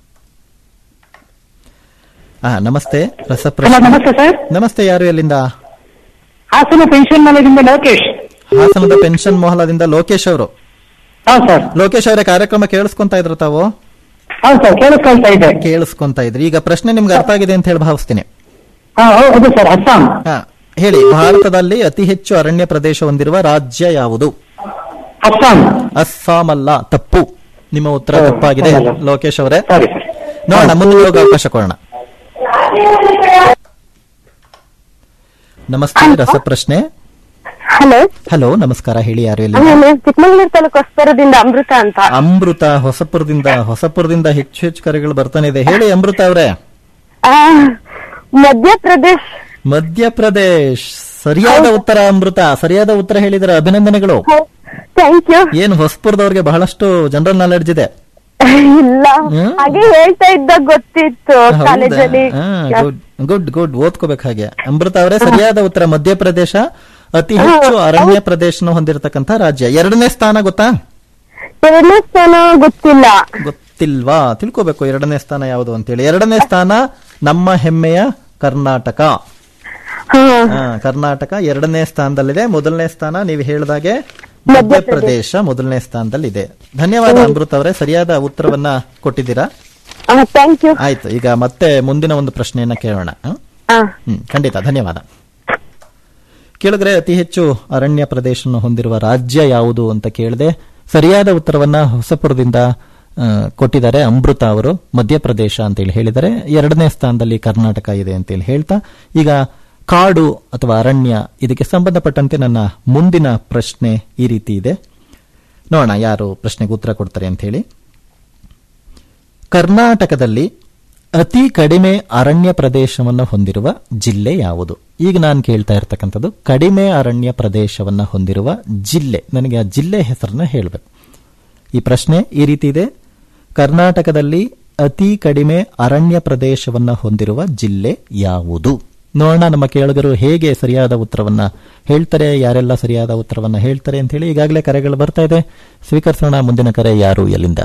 Speaker 1: ಹಾ ನಮಸ್ತೆ ರಸಪ್ರಶ್ನೆ
Speaker 6: ನಮಸ್ತೆ ಸರ್
Speaker 1: ನಮಸ್ತೆ ಯಾರು ಎಲ್ಲಿಂದ
Speaker 6: ಹಾಸನ ಪೆನ್ಷನ್ ಮಲದಿಂದ ಲೋಕೇಶ್
Speaker 1: ಹಾಸನದ ಪೆನ್ಷನ್ ಮೊಹಲದಿಂದ ಲೋಕೇಶ್ ಅವರು
Speaker 6: ಹೌದು ಸರ್
Speaker 1: ಲೋಕೇಶ್ ಅವರೇ ಕಾರ್ಯಕ್ರಮ ಕೇಳಿಸ್ಕೊಂತ ಇದ್ರ ತಾವು
Speaker 6: ಹೌದು ಸರ್ ಕೇಳಿಸ್ಕೊಳ್ತಾ ಇದೆ
Speaker 1: ಕೇಳಿಸ್ಕೊಂತ ಇದ್ರಿ ಈಗ ಪ್ರಶ್ನೆ ನಿಮ್ಗೆ ಅರ್ಥ ಆಗಿದೆ ಅಂತ ಹೇಳಿ ಭಾವಿಸ್ತೀನಿ
Speaker 6: ಹಾ ಹೌದು ಸರ್ ಅಸ್ಸಾಂ
Speaker 1: ಹಾ ಹೇಳಿ ಭಾರತದಲ್ಲಿ ಅತಿ ಹೆಚ್ಚು ಅರಣ್ಯ ಪ್ರದೇಶ ಹೊಂದಿರುವ ರಾಜ್ಯ ಯಾವುದು
Speaker 6: ಅಸ್ಸಾಂ
Speaker 1: ಅಸ್ಸಾಂ ಅಲ್ಲ ತಪ್ಪು ನಿಮ್ಮ ಉತ್ತರ
Speaker 6: ಹೌದು,
Speaker 1: ತಪ್ಪಾಗಿದೆ
Speaker 6: ಹೌದಲ್ಲ.
Speaker 1: ಲೋಕೇಶ್ ಅವರೇ
Speaker 6: ಸರಿ ಸರ್
Speaker 1: ನೋಡೋಣ ಮುಂದೆ ಹೋಗೋ ಅವಕಾಶ ಕೊಡೋಣ ನಮಸ್ತೆ ರಸಪ್ರಶ್ನೆ
Speaker 3: ಹಲೋ
Speaker 1: ಹಲೋ ನಮಸ್ಕಾರ ಹೇಳಿ ಯಾರು ಎಲ್ಲಿ
Speaker 3: ನಾನು ಚಿಕ್ಕಮಗಳೂರು ತಾಲೂಕು ಹೊಸಪುರದಿಂದ ಅಮೃತ ಅಂತ
Speaker 1: ಅಮೃತ ಹೊಸಪುರದಿಂದ ಹೊಸಪುರದಿಂದ ಹೆಚ್ಚು ಹೆಚ್ಚು ಕರೆಗಳು ಬರ್ತಾನೆ ಇದೆ ಹೇಳಿ ಅಮೃತ ಅವರೇ
Speaker 3: ಆ, ಮಧ್ಯಪ್ರದೇಶ್
Speaker 1: ಮಧ್ಯಪ್ರದೇಶ್ ಸರಿಯಾದ ಉತ್ತರ ಅಮೃತ ಸರಿಯಾದ ಉತ್ತರ ಹೇಳಿದರೆ ಅಭಿನಂದನೆಗಳು
Speaker 3: ಥ್ಯಾಂಕ್ ಯು
Speaker 1: ಏನು ಹೊಸಪುರದವ್ರಿಗೆ ಬಹಳಷ್ಟು ಜನರಲ್ ನಾಲೆಡ್ಜ್ ಇದೆ
Speaker 3: ಇಲ್ಲ
Speaker 1: ಹ್ಮ್.
Speaker 3: ಹಾಗೆ ಹೇಳ್ತಾ ಇದ್ದಾಗ ಗೊತ್ತಿತ್ತು ಕಾಲೇಜಲ್ಲಿ
Speaker 1: ಗುಡ್ ಗುಡ್ ಓದ್ಕೋಬೇಕು ಹಾಗೆ ಅಮೃತ ಅವರೇ ಸರಿಯಾದ ಉತ್ತರ ಮಧ್ಯಪ್ರದೇಶ ಅತಿ ಹೆಚ್ಚು ಅರಣ್ಯ ಪ್ರದೇಶ ಹೊಂದಿರತಕ್ಕಂತ ರಾಜ್ಯ ಎರಡನೇ ಸ್ಥಾನ ಗೊತ್ತಾ
Speaker 3: ಎರಡನೇ ಸ್ಥಾನ ಗೊತ್ತಿಲ್ಲ
Speaker 1: ಗೊತ್ತಿಲ್ವಾ ತಿಳ್ಕೋಬೇಕು ಎರಡನೇ ಸ್ಥಾನ ಯಾವುದು ಅಂತೇಳಿ ಎರಡನೇ ಸ್ಥಾನ ನಮ್ಮ ಹೆಮ್ಮೆಯ ಕರ್ನಾಟಕ
Speaker 3: ಹಾ
Speaker 1: ಆ, ಕರ್ನಾಟಕ ಎರಡನೇ ಸ್ಥಾನದಲ್ಲಿದೆ ಮೊದಲನೇ ಸ್ಥಾನ ನೀವು ಹೇಳಿದಾಗೆ ಮಧ್ಯಪ್ರದೇಶ ಮೊದಲನೇ ಸ್ಥಾನದಲ್ಲಿದೆ ಧನ್ಯವಾದ ಅಮೃತ್ ಅವರೇ ಸರಿಯಾದ ಉತ್ತರವನ್ನ ಕೊಟ್ಟಿದ್ದೀರಾ
Speaker 3: ಥ್ಯಾಂಕ್ ಯು
Speaker 1: ಆಯ್ತು ಈಗ ಮತ್ತೆ ಮುಂದಿನ ಒಂದು ಪ್ರಶ್ನೆಯನ್ನ ಕೇಳೋಣ ಹ?
Speaker 3: ಹಾ
Speaker 1: ಹ್ಮ್ ಖಂಡಿತ ಧನ್ಯವಾದ ಕೇಳಿದ್ರೆ ಅತಿ ಹೆಚ್ಚು ಅರಣ್ಯ ಪ್ರದೇಶ ಹೊಂದಿರುವ ರಾಜ್ಯ ಯಾವುದು ಅಂತ ಕೇಳಿದೆ ಸರಿಯಾದ ಉತ್ತರವನ್ನ ಹೊಸಪುರದಿಂದ ಆ, ಕೊಟ್ಟಿದ್ದಾರೆ ಅಮೃತ ಅವರು ಮಧ್ಯಪ್ರದೇಶ ಅಂತೇಳಿ ಹೇಳಿದ್ದಾರೆ ಎರಡನೇ ಸ್ಥಾನದಲ್ಲಿ ಕರ್ನಾಟಕ ಇದೆ ಅಂತೇಳಿ ಹೇಳ್ತಾ ಈಗ ಕಾಡು ಅಥವಾ ಅರಣ್ಯ ಇದಕ್ಕೆ ಸಂಬಂಧಪಟ್ಟಂತೆ ನನ್ನ ಮುಂದಿನ ಪ್ರಶ್ನೆ ಈ ರೀತಿ ಇದೆ ನೋಡೋಣ ಯಾರು ಪ್ರಶ್ನೆಗೆ ಉತ್ತರ ಕೊಡ್ತಾರೆ ಅಂತ ಹೇಳಿ ಕರ್ನಾಟಕದಲ್ಲಿ ಅತಿ ಕಡಿಮೆ ಅರಣ್ಯ ಪ್ರದೇಶವನ್ನು ಹೊಂದಿರುವ ಜಿಲ್ಲೆ ಯಾವುದು ಈಗ ನಾನು ಕೇಳ್ತಾ ಇರ್ತಕ್ಕಂಥದ್ದು ಕಡಿಮೆ ಅರಣ್ಯ ಪ್ರದೇಶವನ್ನು ಹೊಂದಿರುವ ಜಿಲ್ಲೆ ನನಗೆ ಆ ಜಿಲ್ಲೆ ಹೆಸರನ್ನ ಹೇಳಬೇಕು ಈ ಪ್ರಶ್ನೆ ಈ ರೀತಿ ಇದೆ ಕರ್ನಾಟಕದಲ್ಲಿ ಅತಿ ಕಡಿಮೆ ಅರಣ್ಯ ಪ್ರದೇಶವನ್ನು ಹೊಂದಿರುವ ಜಿಲ್ಲೆ ಯಾವುದು ನೋಡೋಣ ನಮ್ಮ ಕೇಳುಗರು ಹೇಗೆ ಸರಿಯಾದ ಉತ್ತರವನ್ನ ಹೇಳ್ತಾರೆ ಯಾರೆಲ್ಲ ಸರಿಯಾದ ಉತ್ತರವನ್ನ ಹೇಳ್ತಾರೆ ಅಂತ ಹೇಳಿ ಈಗಾಗಲೇ ಕರೆಗಳು ಬರ್ತಾ ಇದೆ ಸ್ವೀಕರಿಸೋಣ ಮುಂದಿನ ಕರೆ ಯಾರು ಎಲ್ಲಿಂದ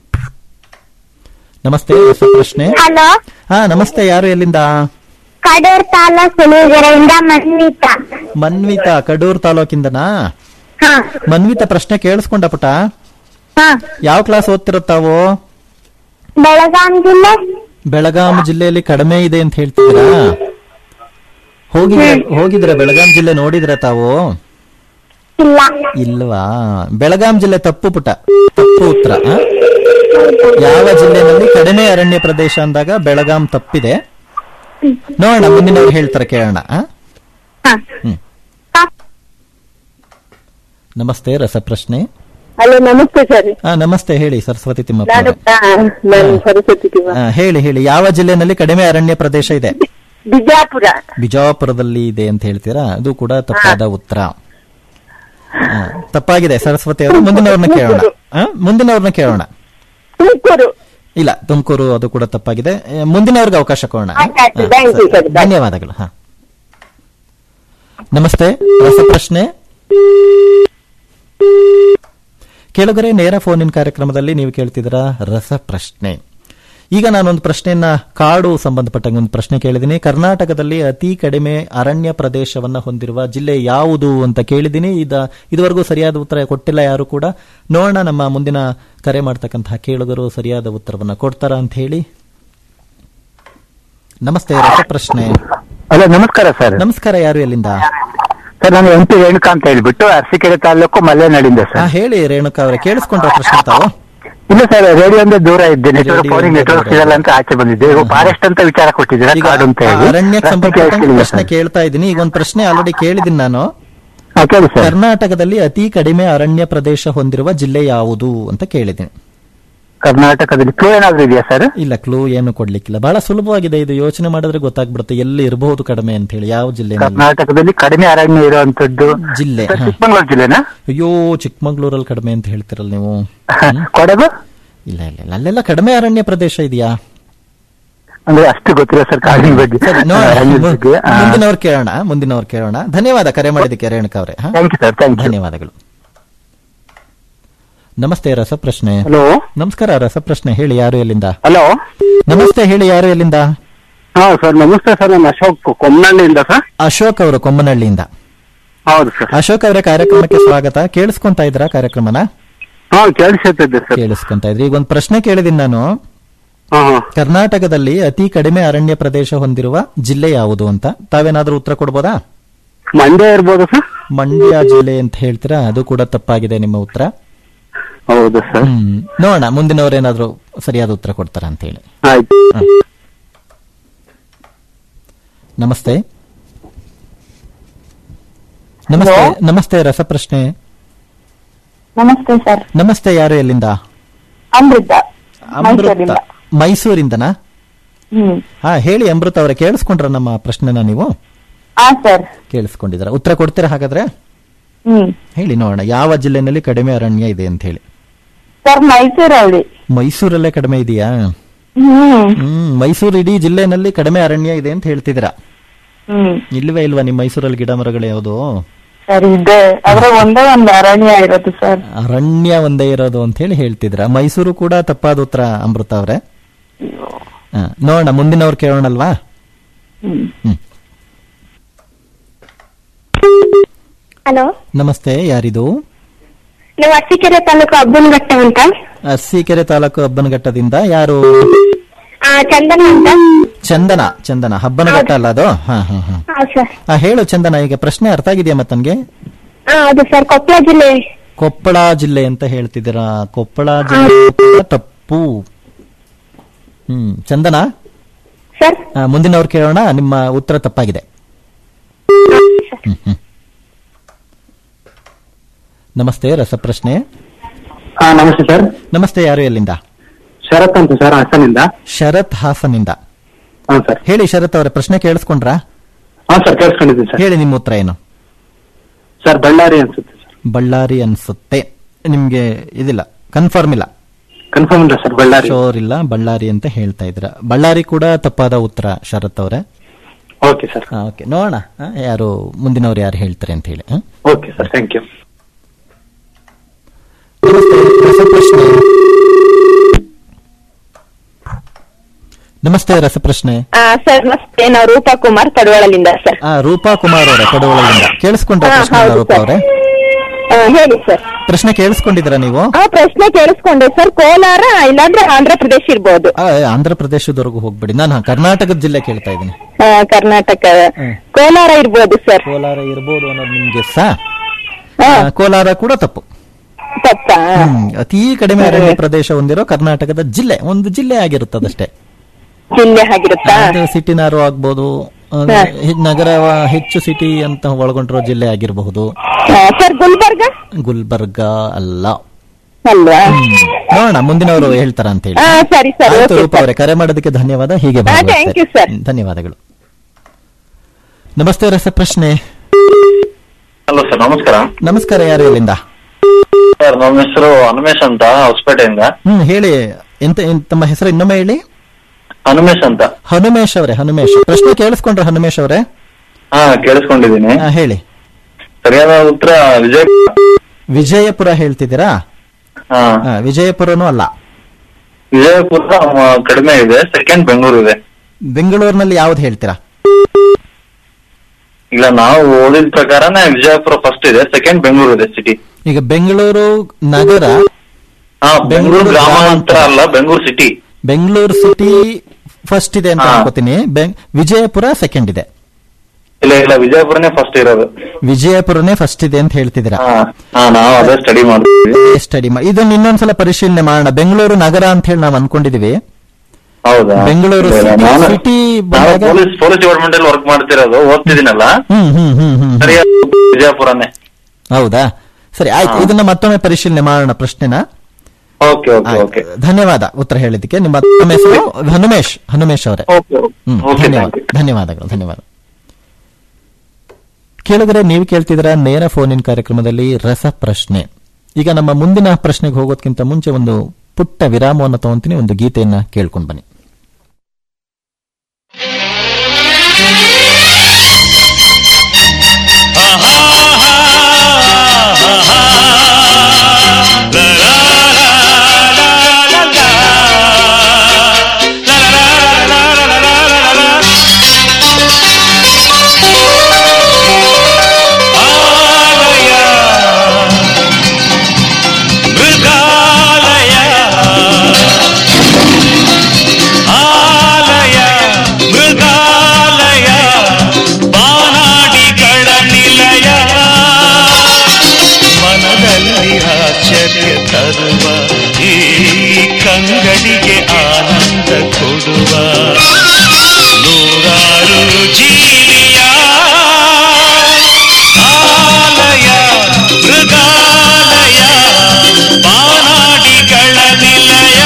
Speaker 1: ನಮಸ್ತೆ ಹೊಸ ಪ್ರಶ್ನೆ
Speaker 3: ಹಲೋ
Speaker 1: ಹಾ ನಮಸ್ತೆ ಯಾರು ಎಲ್ಲಿಂದ
Speaker 3: ಕಡೂರ್ ತಾಲೂಕು ಸುಳಿಗೆರೆಯಿಂದ ಮನ್ವಿತಾ
Speaker 1: ಮನ್ವಿತಾ ಕಡೂರ್ ತಾಲೂಕಿಂದನಾ
Speaker 3: ಹಾ
Speaker 1: ಮನ್ವಿತಾ ಪ್ರಶ್ನೆ ಕೇಳಿಸ್ಕೊಂಡ ಪುಟ
Speaker 3: ಹಾ
Speaker 1: ಯಾವ ಕ್ಲಾಸ್ ಓದ್ತಿರೋದು ತಾವು
Speaker 3: ಬೆಳಗಾಂ ಜಿಲ್ಲೆ
Speaker 1: ಬೆಳಗಾಂ ಜಿಲ್ಲೆಯಲ್ಲಿ ಕಡಿಮೆ ಇದೆ ಅಂತ ಹೇಳ್ತಿದ್ದೀರಾ ಹೋಗಿದ್ರೆ ಹೋಗಿದ್ರೆ ಬೆಳಗಾಂ ಜಿಲ್ಲೆ ನೋಡಿದ್ರೆ ತಾವು
Speaker 3: ಇಲ್ಲ
Speaker 1: ಇಲ್ವಾ ಬೆಳಗಾಂ ಜಿಲ್ಲೆ ತಪ್ಪು ಪುಟ ತಪ್ಪು ಉತ್ತರ ಆ? ಯಾವ ಜಿಲ್ಲೆನಲ್ಲಿ ಕಡಿಮೆ ಅರಣ್ಯ ಪ್ರದೇಶ ಅಂದಾಗ ಬೆಳಗಾಂ ತಪ್ಪಿದೆ ನೋಡೋಣ ಮುಂದಿನವ್ರು ಹೇಳ್ತಾರೆ ಕೇಳೋಣ ಆ?
Speaker 3: ಹಾ
Speaker 1: ಹ್ಮ್
Speaker 3: ಹಾ
Speaker 1: ನಮಸ್ತೆ ರಸಪ್ರಶ್ನೆ
Speaker 4: ಹಲೋ ನಮಸ್ತೆ ಸರ್
Speaker 1: ಆ ನಮಸ್ತೆ ಹೇಳಿ ಸರಸ್ವತಿ ತಿಮ್ಮಪ್ಪ
Speaker 4: ನಾನು
Speaker 1: ಅವರೇ.
Speaker 4: ಆ, ನಾನು ಸರಸ್ವತಿ ತಿಮ್ಮ
Speaker 1: ಆ, ಹೇಳಿ ಹೇಳಿ ಯಾವ ಜಿಲ್ಲೆನಲ್ಲಿ ಕಡಿಮೆ ಅರಣ್ಯ ಪ್ರದೇಶ ಇದೆ
Speaker 4: ಬಿಜಾಪುರ
Speaker 1: ಬಿಜಾಪುರದಲ್ಲಿ ಇದೆ ಅಂತ ಹೇಳ್ತೀರಾ ಅದು ಕೂಡ ತಪ್ಪಾದ ಉತ್ತರ ಆ, ತಪ್ಪಾಗಿದೆ ಸರಸ್ವತಿ ಅವರು ಮುಂದಿನವ್ರನ್ನ ಕೇಳೋಣ ಆ, ಮುಂದಿನವ್ರನ್ನ ಕೇಳೋಣ
Speaker 4: ತುಮಕೂರು
Speaker 1: ಇಲ್ಲ ತುಮಕೂರು ಅದು ಕೂಡ ತಪ್ಪಾಗಿದೆ ಏ, ಮುಂದಿನವ್ರಿಗೆ ಅವಕಾಶ ಕೊಡೋಣ
Speaker 4: ಆಯ್ತು, ಆಯ್ತು.
Speaker 1: ಆ,
Speaker 4: Thank you,
Speaker 1: ಸರಿ.
Speaker 4: sir. Bye.
Speaker 1: ಧನ್ಯವಾದಗಳು ಹಾ ನಮಸ್ತೆ ರಸಪ್ರಶ್ನೆ ಕೇಳುಗರೆ ನೇರ ಫೋನ್ ಇನ್ ಕಾರ್ಯಕ್ರಮದಲ್ಲಿ ನೀವು ಕೇಳ್ತಿದ್ದೀರಾ ರಸಪ್ರಶ್ನೆ ಈಗ ನಾನೊಂದು ಪ್ರಶ್ನೆಯನ್ನ ಕಾಡು ಸಂಬಂಧಪಟ್ಟಂಗೆ ಒಂದು ಪ್ರಶ್ನೆ ಕೇಳಿದ್ದೀನಿ ಕರ್ನಾಟಕದಲ್ಲಿ ಅತಿ ಕಡಿಮೆ ಅರಣ್ಯ ಪ್ರದೇಶವನ್ನ ಹೊಂದಿರುವ ಜಿಲ್ಲೆ ಯಾವುದು ಅಂತ ಕೇಳಿದ್ದೀನಿ ಇದ ಇದುವರೆಗೂ ಸರಿಯಾದ ಉತ್ತರ ಕೊಟ್ಟಿಲ್ಲ ಯಾರು ಕೂಡ ನೋಡೋಣ ನಮ್ಮ ಮುಂದಿನ ಕರೆ ಮಾಡ್ತಕ್ಕಂತಹ ಕೇಳುಗರು ಸರಿಯಾದ ಉತ್ತರವನ್ನ ಕೊಡ್ತಾರಾ ಅಂತ ಹೇಳಿ ನಮಸ್ತೆ ರಸಪ್ರಶ್ನೆ
Speaker 5: ಹಲೋ ನಮಸ್ಕಾರ ಸರ್
Speaker 1: ನಮಸ್ಕಾರ ಯಾರು ಎಲ್ಲಿಂದ
Speaker 5: ಸರ್ ನಾನು ಎಂ ಪಿ ರೇಣುಕಾ ಅಂತ ಹೇಳ್ಬಿಟ್ಟು ಅರಸೀಕೆರೆ ತಾಲೂಕು ಮಲೆನಾಡಿಂದ
Speaker 1: ಹಾ
Speaker 5: ಸರ್
Speaker 1: ಹೇಳಿ ರೇಣುಕಾ ಅವರೇ ಕೇಳಿಸ್ಕೊಂಡ್ರ ಪ್ರಶ್ನೆ ತಾವು
Speaker 5: ಇಲ್ಲ ಸರ್ ರೇಡಿಯೋ ಅಂದ್ರೆ ದೂರ ಇದ್ದೆ ನೆಟ್ವರ್ಕ್
Speaker 1: Radio
Speaker 5: ಫೋನಿಗೆ
Speaker 1: ಇಂದ
Speaker 5: ನೆಟ್ವರ್ಕ್
Speaker 1: ದೂರ
Speaker 5: ಸಿಗಲ್ಲ
Speaker 1: ಇದೆ.
Speaker 5: ಅಂತ ಆಚೆ ಬಂದಿದ್ದೆ ಈಗ ಫಾರೆಸ್ಟ್ ಅಂತ ವಿಚಾರ ಕೊಟ್ಟಿದ್ದೀರಾ
Speaker 1: ಈಗ
Speaker 5: ಕಾಡು ಅಂತ ಹೇಳಿ
Speaker 1: ಅರಣ್ಯಕ್ಕೆ
Speaker 5: ಪ್ರಶ್ನೆ
Speaker 1: ಸಂಬಂಧಪಟ್ಟ
Speaker 5: ಕೇಳಿಸ್ತಿಲ್ಲ
Speaker 1: ಪ್ರಶ್ನೆ
Speaker 5: ಸರ್.
Speaker 1: ಕೇಳ್ತಾ ಇದ್ದೀನಿ ಈಗ ಒಂದು ಪ್ರಶ್ನೆ ಆಲ್ರೆಡಿ ಕೇಳಿದ್ದೀನಿ ನಾನು
Speaker 5: ಹಾ, ಕೇಳಿ ಸರ್
Speaker 1: ಕರ್ನಾಟಕದಲ್ಲಿ ಅತಿ ಕಡಿಮೆ ಅರಣ್ಯ ಪ್ರದೇಶ ಹೊಂದಿರುವ ಜಿಲ್ಲೆ ಯಾವುದು ಅಂತ ಕೇಳಿದ್ದೀನಿ
Speaker 5: ಕರ್ನಾಟಕದಲ್ಲಿ ಕ್ಲೂ ಏನಾದ್ರು ಇದೆಯಾ ಸರ್
Speaker 1: ಇಲ್ಲ ಕ್ಲೂ ಏನು ಕೊಡ್ಲಿಕ್ಕಿಲ್ಲ ಬಹಳ ಸುಲಭವಾಗಿದೆ ಇದು ಯೋಚನೆ ಮಾಡಿದ್ರೆ ಗೊತ್ತಾಗ್ಬಿಡುತ್ತೆ ಎಲ್ಲಿ ಇರಬಹುದು ಕಡಿಮೆ ಅಂತ ಹೇಳಿ ಯಾವ ಜಿಲ್ಲೆ
Speaker 5: ಕರ್ನಾಟಕದಲ್ಲಿ ಕಡಿಮೆ ಅರಣ್ಯ ಇರುವಂತದ್ದು
Speaker 1: ಜಿಲ್ಲೆ
Speaker 5: ಸರ್,
Speaker 1: ಹಾ.
Speaker 5: ಚಿಕ್ಕಮಗಳೂರು ಜಿಲ್ಲೆನಾ
Speaker 1: ಅಯ್ಯೋ ಚಿಕ್ಕಮಂಗ್ಳೂರಲ್ಲಿ ಕಡಿಮೆ ಅಂತ ಹೇಳ್ತಿರಲ್ಲ ನೀವು
Speaker 5: ಕೊಡಗು
Speaker 1: ಇಲ್ಲ ಇಲ್ಲ ಇಲ್ಲ ಅಲ್ಲೆಲ್ಲ ಕಡಿಮೆ ಅರಣ್ಯ ಪ್ರದೇಶ ಇದೆಯಾ
Speaker 5: ಅಂದ್ರೆ ಅಷ್ಟು ಗೊತ್ತಿಲ್ಲ ಸರ್ ಕಾಡಿನ ಬಗ್ಗೆ
Speaker 1: ಸರಿ ನೋಡೋಣ
Speaker 5: ಅರಣ್ಯದ ಬಗ್ಗೆ
Speaker 1: ಮುಂದಿನವ್ರು ಕೇಳೋಣ ಮುಂದಿನವ್ರು ಕೇಳೋಣ ಧನ್ಯವಾದ ಕರೆ ಮಾಡಿದ್ದಕ್ಕೆ ರೇಣುಕಾ ಅವರೇ ಹಾ?
Speaker 5: Thank you sir thank you
Speaker 1: ಧನ್ಯವಾದಗಳು ನಮಸ್ತೆ ರಸಪ್ರಶ್ನೆ
Speaker 6: ಹಲೋ
Speaker 1: ನಮಸ್ಕಾರ ರಸಪ್ರಶ್ನೆ ಹೇಳಿ ಯಾರು ಎಲ್ಲಿಂದ
Speaker 6: ಹಲೋ
Speaker 1: ನಮಸ್ತೆ ಹೇಳಿ ಯಾರು ಎಲ್ಲಿಂದ
Speaker 6: ಹಾ ಸರ್ ನಮಸ್ತೆ ಸರ್ ನಾನು ಅಶೋಕ್ ಕೊಮ್ಮನಹಳ್ಳಿಯಿಂದ ಸರ್
Speaker 1: ಅಶೋಕ್ ಅವರು ಕೊಮ್ಮನಹಳ್ಳಿಯಿಂದ
Speaker 6: ಹೌದು ಸರ್
Speaker 1: ಅಶೋಕ್ ಅವರ ಕಾರ್ಯಕ್ರಮಕ್ಕೆ ಸ್ವಾಗತ ಕೇಳಿಸ್ಕೊಂತಾ ಇದ್ರ ಕಾರ್ಯಕ್ರಮನ
Speaker 6: ಹಾ ಕೇಳಿಸುತ್ತಿದ್ದೆ ಸರ್
Speaker 1: ಕೇಳಿಸ್ಕೊಂತಾ ಇದ್ರಿ ಈಗ ಒಂದು ಪ್ರಶ್ನೆ ಕೇಳಿದ್ದೀನಿ ನಾನು
Speaker 6: ಹಾ ಹಾ
Speaker 1: ಕರ್ನಾಟಕದಲ್ಲಿ ಅತಿ ಕಡಿಮೆ ಅರಣ್ಯ ಪ್ರದೇಶ ಹೊಂದಿರುವ ಜಿಲ್ಲೆ ಯಾವುದು ಅಂತ ತಾವೇನಾದ್ರೂ ಉತ್ತರ ಕೊಡ್ಬೋದಾ
Speaker 6: ಮಂಡ್ಯ ಇರ್ಬೋದು ಸರ್
Speaker 1: ಮಂಡ್ಯ ಜಿಲ್ಲೆ ಅಂತ ಹೇಳ್ತೀರಾ ಅದು ಕೂಡ ತಪ್ಪಾಗಿದೆ ನಿಮ್ಮ ಉತ್ತರ
Speaker 6: ಹೌದು ಸರ್
Speaker 1: ಹ್ಮ್ ನೋಡೋಣ ಮುಂದಿನವರೇನಾದ್ರೂ ಸರಿಯಾದ ಉತ್ತರ ಕೊಡ್ತಾರ ಅಂತ ಹೇಳಿ
Speaker 6: ಆಯ್ತು
Speaker 1: ನಮಸ್ತೆ ನಮಸ್ತೆ ನಮಸ್ತೆ ರಸಪ್ರಶ್ನೆ
Speaker 7: ನಮಸ್ತೆ ಸರ್
Speaker 1: ನಮಸ್ತೆ ಯಾರು ಎಲ್ಲಿಂದ
Speaker 7: ಅಮೃತ
Speaker 1: ಅಮೃತ
Speaker 7: ಮೈಸೂರಿಂದ
Speaker 1: ಮೈಸೂರಿಂದನಾ
Speaker 7: ಹ್ಮ್
Speaker 1: ಹಾ ಹೇಳಿ ಅಮೃತ ಅವರೇ ಕೇಳಿಸ್ಕೊಂಡ್ರ ನಮ್ಮ ಪ್ರಶ್ನೆನ ನೀವು
Speaker 7: ಹಾ ಸರ್
Speaker 1: ಕೇಳಿಸ್ಕೊಂಡಿದ್ದೀರಾ ಉತ್ತರ ಕೊಡ್ತೀರಾ ಹಾಗಾದ್ರೆ
Speaker 7: ಹ್ಮ್
Speaker 1: ಹೇಳಿ ನೋಡೋಣ ಯಾವ ಜಿಲ್ಲೆನಲ್ಲಿ ಕಡಿಮೆ ಅರಣ್ಯ ಇದೆ ಅಂತ ಹೇಳಿ
Speaker 7: ಸರ್ ಮೈಸೂರಲ್ಲಿ
Speaker 1: ಮೈಸೂರಲ್ಲೇ ಕಡಿಮೆ ಇದೆಯಾ
Speaker 7: ಹ್ಮ್
Speaker 1: ಹ್ಮ್ ಮೈಸೂರು ಇಡೀ ಜಿಲ್ಲೆನಲ್ಲಿ ಕಡಿಮೆ ಅರಣ್ಯ ಇದೆ ಅಂತ ಹೇಳ್ತಿದ್ದೀರಾ
Speaker 7: ಹ್ಮ್
Speaker 1: ಇಲ್ವೇ ಇಲ್ವಾ ನಿಮ್ಮ ಮೈಸೂರಲ್ಲಿ ಗಿಡ ಮರಗಳು ಯಾವುದು
Speaker 7: ಸರ್ ಇದೆ ಆದ್ರೆ ಒಂದೇ ಒಂದು ಅರಣ್ಯ ಇರೋದು ಸರ್
Speaker 1: ಅರಣ್ಯ ಒಂದೇ ಇರೋದು ಅಂತ ಹೇಳಿ ಹೇಳ್ತಿದ್ರ ಮೈಸೂರು ಕೂಡ ತಪ್ಪಾದ ಉತ್ತರ ಅಮೃತ ಅವರೇ ಹಾ, ನೋಡೋಣ ಮುಂದಿನವ್ರು ಕೇಳೋಣಲ್ವಾ
Speaker 7: ಹ್ಮ್
Speaker 1: ಹ್ಮ್
Speaker 3: ಹಲೋ
Speaker 1: ನಮಸ್ತೆ ಯಾರಿದು
Speaker 3: ನಾವು ಅರಸೀಕೆರೆ ತಾಲೂಕು ಅಬ್ಬನಘಟ್ಟ ಅಂತ
Speaker 1: ಅರಸೀಕೆರೆ ತಾಲೂಕು ಹಬ್ಬನಘಟ್ಟದಿಂದ ಯಾರು
Speaker 3: ಆ, ಚಂದನ ಅಂತ
Speaker 1: ಚಂದನ ಚಂದನ ಹಬ್ಬನಘಟ್ಟ ಅಲ್ಲ ಅದು ಹಾ ಹಾ ಹಾ
Speaker 3: ಹೌದು ಸರ್
Speaker 1: ಆ, ಹೇಳು ಚಂದನ ಈಗ ಪ್ರಶ್ನೆ ಅರ್ಥ ಆಗಿದೆಯಾ ಮತ್ತನ್ಗೆ
Speaker 3: ಹಾ ಹೌದು ಸರ್ ಕೊಪ್ಪಳ ಜಿಲ್ಲೆ
Speaker 1: ಕೊಪ್ಪಳ ಜಿಲ್ಲೆ ಅಂತ ಹೇಳ್ತಿದ್ದೀರಾ ಕೊಪ್ಪಳ ಜಿಲ್ಲೆ ಕೂಡ ತಪ್ಪು ಹ್ಮ್ ಚಂದನ
Speaker 3: ಸರ್
Speaker 1: ಆ, ಮುಂದಿನವ್ರು ಕೇಳೋಣ ನಿಮ್ಮ ಉತ್ತರ ತಪ್ಪಾಗಿದೆ ಹ್ಮ್, ಹ್ಮ್. ನಮಸ್ತೆ ರಸಪ್ರಶ್ನೆ
Speaker 6: ಹಾ ನಮಸ್ತೆ ಸರ್
Speaker 1: ನಮಸ್ತೆ ಯಾರು ಎಲ್ಲಿಂದ
Speaker 6: ಶರತ್ ಅಂತ ಸರ್ ಹಾಸನಿಂದ
Speaker 1: ಶರತ್ ಹಾಸನಿಂದ
Speaker 6: ಹಾ ಸರ್
Speaker 1: ಹೇಳಿ ಶರತ್ ಅವರೇ ಪ್ರಶ್ನೆ ಕೇಳಿಸ್ಕೊಂಡ್ರಾ
Speaker 6: ಹಾ ಸರ್ ಕೇಳಿಸ್ಕೊಂಡಿದ್ದೀನಿ ಸರ್
Speaker 1: ಹೇಳಿ ನಿಮ್ಮ ಉತ್ತರ ಏನು
Speaker 6: ಸರ್ ಬಳ್ಳಾರಿ ಅನ್ಸುತ್ತೆ ಸರ್
Speaker 1: ಬಳ್ಳಾರಿ ಅನ್ಸುತ್ತೆ ನಿಮ್ಗೆ ಇದಿಲ್ಲ ಕನ್ಫರ್ಮ್ ಇಲ್ಲ
Speaker 6: ಕನ್ಫರ್ಮ್ ಇಲ್ಲ ಸರ್ ಬಳ್ಳಾರಿ
Speaker 1: ಶೋರ್ ಇಲ್ಲ ಬಳ್ಳಾರಿ ಅಂತ ಹೇಳ್ತಾ ಇದ್ರ ಬಳ್ಳಾರಿ ಕೂಡ ತಪ್ಪಾದ ಉತ್ತರ ಶರತ್ ಅವರೇ
Speaker 6: ಓಕೆ ಸರ್
Speaker 1: ಓಕೆ ನೋಡೋಣ ಆ, ಯಾರು ಮುಂದಿನವ್ರು ಯಾರು ಹೇಳ್ತಾರೆ ಅಂತ ಹೇಳಿ ಆ?
Speaker 6: ಓಕೆ ಸರ್ ಥ್ಯಾಂಕ್ ಯು
Speaker 1: ನಮಸ್ತೆ ರಸಪ್ರಶ್ನೆ ನಮಸ್ತೆ ರಸಪ್ರಶ್ನೆ
Speaker 4: ಸರ್ ನಮಸ್ತೆ ನಾವು ರೂಪಾ ಕುಮಾರ್ ಕಡವಾಳಲಿಂದ ಸರ್
Speaker 1: ಆ ರೂಪಾ ಕುಮಾರ್ ಅವರೇ ಕಡವಳದಿಂದ ಕೇಳಿಸ್ಕೊಂಡ್ರ
Speaker 4: ಹಾ,
Speaker 1: ಪ್ರಶ್ನೆ
Speaker 4: ಹೌದು
Speaker 1: ರೂಪಾ
Speaker 4: ಸರ್.
Speaker 1: ಅವರೇ
Speaker 4: ಆ, ಹೇಳಿ ಸರ್
Speaker 1: ಪ್ರಶ್ನೆ ಕೇಳಿಸ್ಕೊಂಡಿದ್ದೀರಾ ನೀವು
Speaker 4: ಆ ಪ್ರಶ್ನೆ ಕೇಳಿಸ್ಕೊಂಡೆ ಸರ್ ಕೋಲಾರ ಇಲ್ಲಾಂದ್ರೆ ಆಂಧ್ರ ಪ್ರದೇಶ ಇರ್ಬೋದು
Speaker 1: ಆ, ಆಂಧ್ರ ಪ್ರದೇಶದವರೆಗೂ ಹೋಗ್ಬಿಡಿ ನಾನು ಕರ್ನಾಟಕದ ಜಿಲ್ಲೆ ಕೇಳ್ತಾ ಇದ್ದೀನಿ
Speaker 4: ಆ, ಕರ್ನಾಟಕ
Speaker 1: ಹ್ಮ್.
Speaker 4: ಕೋಲಾರ ಇರ್ಬೋದು ಸರ್
Speaker 1: ಕೋಲಾರ ಇರ್ಬೋದು ಅನ್ನೋದು ನಿಮ್ಗೆ ಸಾ
Speaker 4: ಹಾ,
Speaker 1: ಕೋಲಾರ ಕೂಡ ತಪ್ಪು
Speaker 4: ತಪ್ಪಾ
Speaker 1: ಹ್ಮ್. ಅತೀ ಕಡಿಮೆ ಅರಣ್ಯ ಪ್ರದೇಶ ಹೊಂದಿರೋ ಕರ್ನಾಟಕದ ಜಿಲ್ಲೆ ಒಂದು ಜಿಲ್ಲೆ ಆಗಿರುತ್ತದಷ್ಟೇ
Speaker 4: ಜಿಲ್ಲೆ ಆಗಿರುತ್ತಾ
Speaker 1: ಅದು ಸಿಟಿನಾರು ಆಗ್ಬೋದು ಆ, ಹೆ- ನಗರ ಹೆಚ್ಚು ಸಿಟಿ ಅಂತ ಒಳಗೊಂಡಿರೋ ಜಿಲ್ಲೆ ಆಗಿರಬಹುದು
Speaker 3: ಸರ್ ಗುಲ್ಬರ್ಗ
Speaker 1: ಗುಲ್ಬರ್ಗ ಅಲ್ಲ
Speaker 3: ಅಲ್ವಾ
Speaker 1: ನೋಡೋಣ ಮುಂದಿನವರು ಹೇಳ್ತಾರ ಅಂತ ಹೇಳಿ
Speaker 3: ಹಾ ಸರಿ ಸರ್
Speaker 1: ಆಯ್ತು
Speaker 3: ಓಕೆ
Speaker 1: ರೂಪ ಅವರೇ ಕರೆ ಮಾಡೋದಕ್ಕೆ ಧನ್ಯವಾದ ಹೀಗೆ
Speaker 3: ಹಾ,
Speaker 1: ಭಾಗವಹಿಸ್ತಾರೆ.
Speaker 3: thank you, sir.
Speaker 1: ಹ್ಮ್, ಧನ್ಯವಾದಗಳು ನಮಸ್ತೆ ರಸ ಪ್ರಶ್ನೆ
Speaker 5: ಹಲೋ ಸರ್ ನಮಸ್ಕಾರ
Speaker 1: ನಮಸ್ಕಾರ ಯಾರು ಇಲ್ಲಿಂದ
Speaker 5: ಸರ್ ನಮ್ಮ ಹೆಸರು ಹನುಮೇಶ್ ಅಂತ ಹೊಸಪೇಟೆಯಿಂದ
Speaker 1: ಹ್ಮ್ ಹೇಳಿ ಎಂತ ಎಂತ- ತಮ್ಮ ಹೆಸರು ಇನ್ನೊಮ್ಮೆ ಹೇಳಿ
Speaker 5: ಹನುಮೇಶ್ ಅಂತ
Speaker 1: ಹನುಮೇಶ್ ಅವರೇ ಹನುಮೇಶ್ ಪ್ರಶ್ನೆ ಕೇಳಿಸ್ಕೊಂಡ್ರೆ ಹನುಮೇಶ್ ಅವರೇ
Speaker 5: ಹಾ ಕೇಳಿಸ್ಕೊಂಡಿದ್ದೀನಿ
Speaker 1: ಹಾ, ಹೇಳಿ
Speaker 5: ಸರಿಯಾದ ಉತ್ತರ ವಿಜಯ್
Speaker 1: ವಿಜಯಪುರ ಹೇಳ್ತಿದ್ದೀರಾ
Speaker 5: ಹಾ
Speaker 1: ಹಾ, ವಿಜಯಪುರನೂ ಅಲ್ಲ
Speaker 5: ವಿಜಯಪುರ ಆ, ಕಡಿಮೆ ಇದೆ ಸೆಕೆಂಡ್ ಬೆಂಗಳೂರು ಇದೆ
Speaker 1: ಬೆಂಗಳೂರಿನಲ್ಲಿ ಯಾವ್ದು ಹೇಳ್ತೀರಾ
Speaker 5: ಇಲ್ಲ ನಾವು ಓದಿದ ಪ್ರಕಾರನೇ ವಿಜಯಪುರ ಫಸ್ಟ್ ಇದೆ ಸೆಕೆಂಡ್ ಬೆಂಗಳೂರು ಇದೆ ಸಿಟಿ
Speaker 1: ಈಗ ಬೆಂಗಳೂರು ನಗರ
Speaker 5: ಹಾ ಬೆಂಗಳೂರು ಗ್ರಾಮಾಂತರ ಅಲ್ಲ Bengaluru city
Speaker 1: Bengaluru city first ಇದೆ ಅಂತ
Speaker 5: ಹಾ.
Speaker 1: ಅನ್ಕೋತೀನಿ ಬೆಂಗ್- ವಿಜಯಪುರ ಸೆಕೆಂಡ್ ಇದೆ
Speaker 5: ಇಲ್ಲ ಇಲ್ಲ ವಿಜಯಪುರನೇ ಫಸ್ಟ್ ಇರೋದು
Speaker 1: ವಿಜಯಪುರನೇ ಫಸ್ಟ್ ಇದೆ ಅಂತ ಹೇಳ್ತಿದ್ದೀರಾ
Speaker 5: ಹಾ ಹಾ ನಾವು ಅದೇ ಸ್ಟಡಿ ಮಾಡ್ತೀವಿ
Speaker 1: ಸ್ಟಡಿ ಇದನ್ನ ಇನ್ನೊಂದ್ಸಲ ಪರಿಶೀಲನೆ ಮಾಡೋಣ ಬೆಂಗಳೂರು ನಗರ ಅಂತ ಹೇಳಿ ನಾವು ಅನ್ಕೊಂಡಿದೀವಿ
Speaker 5: ಹೌದಾ
Speaker 1: ಬೆಂಗಳೂರು
Speaker 5: ಇಲ್ಲ,
Speaker 1: city-
Speaker 5: ನಾನು
Speaker 1: city
Speaker 5: ನಾನು
Speaker 1: ಬಂದಾಗ-
Speaker 5: ಪೊಲೀಸ್ ಪೊಲೀಸ್ ಡಿಪಾರ್ಟ್ಮೆಂಟ್ ಅಲ್ಲಿ ವರ್ಕ್ ಮಾಡ್ತಿರೋದು ಓದ್ತಿದ್ದೀನಲ್ಲ
Speaker 1: ಹ್ಮ್ ಹ್ಮ್ ಹ್ಮ್ ಹ್ಮ್
Speaker 5: ಸರಿಯಾದ ವಿಜಯಪುರನೇ
Speaker 1: ಹೌದಾ ಸರಿ ಆಯ್ತು
Speaker 5: ಹಾ.
Speaker 1: ಇದನ್ನ ಮತ್ತೊಮ್ಮೆ ಪರಿಶೀಲನೆ ಮಾಡೋಣ ಪ್ರಶ್ನೆನ
Speaker 5: ಓಕೆ ಓಕೆ
Speaker 1: ಆಯ್ತು.
Speaker 5: ಓಕೆ
Speaker 1: ಧನ್ಯವಾದ ಉತ್ತರ ಹೇಳಿದ್ದಕ್ಕೆ ನಿಮ್ಮ ತಮ್ಮ ಹೆಸರು ಹನುಮೇಶ್ ಹನುಮೇಶ್ ಅವರೇ
Speaker 5: ಓಕೆ
Speaker 1: ಹ್ಮ್
Speaker 5: ಓಕೆ
Speaker 1: ಧನ್ಯವಾದ
Speaker 5: ಥ್ಯಾಂಕ್ ಯು
Speaker 1: ಧನ್ಯವಾದಗಳು ಧನ್ಯವಾದ ಕೇಳಿದ್ರೆ ನೀವು ಕೇಳ್ತಿದ್ರ ನೇರ ಫೋನ್ ಇನ್ ಕಾರ್ಯಕ್ರಮದಲ್ಲಿ ರಸ ಪ್ರಶ್ನೆ ಈಗ ನಮ್ಮ ಮುಂದಿನ ಪ್ರಶ್ನೆಗೆ ಹೋಗೋದಕ್ಕಿಂತ ಮುಂಚೆ ಒಂದು ಪುಟ್ಟ ವಿರಾಮವನ್ನು ತಗೊಂತೀನಿ ಒಂದು ಗೀತೆಯನ್ನ ಕೇಳ್ಕೊಂಡು ಬನ್ನಿ
Speaker 2: ಮೃಗಾಲಯ ಆಲಯ ಮೃಗಾಲಯ ಬಾನಾಡಿಗಳ ನಿಲಯ ಮನದಲ್ಲಿ ಆಶ್ಚರ್ಯ ತರುವ ಈ ಕಂಗಡಿಗೆ ಆನಂದ ಕೊಡುವ ನೂರಾರು ಜೀವಿಯ ಆಲಯ ಮೃಗಾಲಯ ಬಾನಾಡಿಗಳ ನಿಲಯ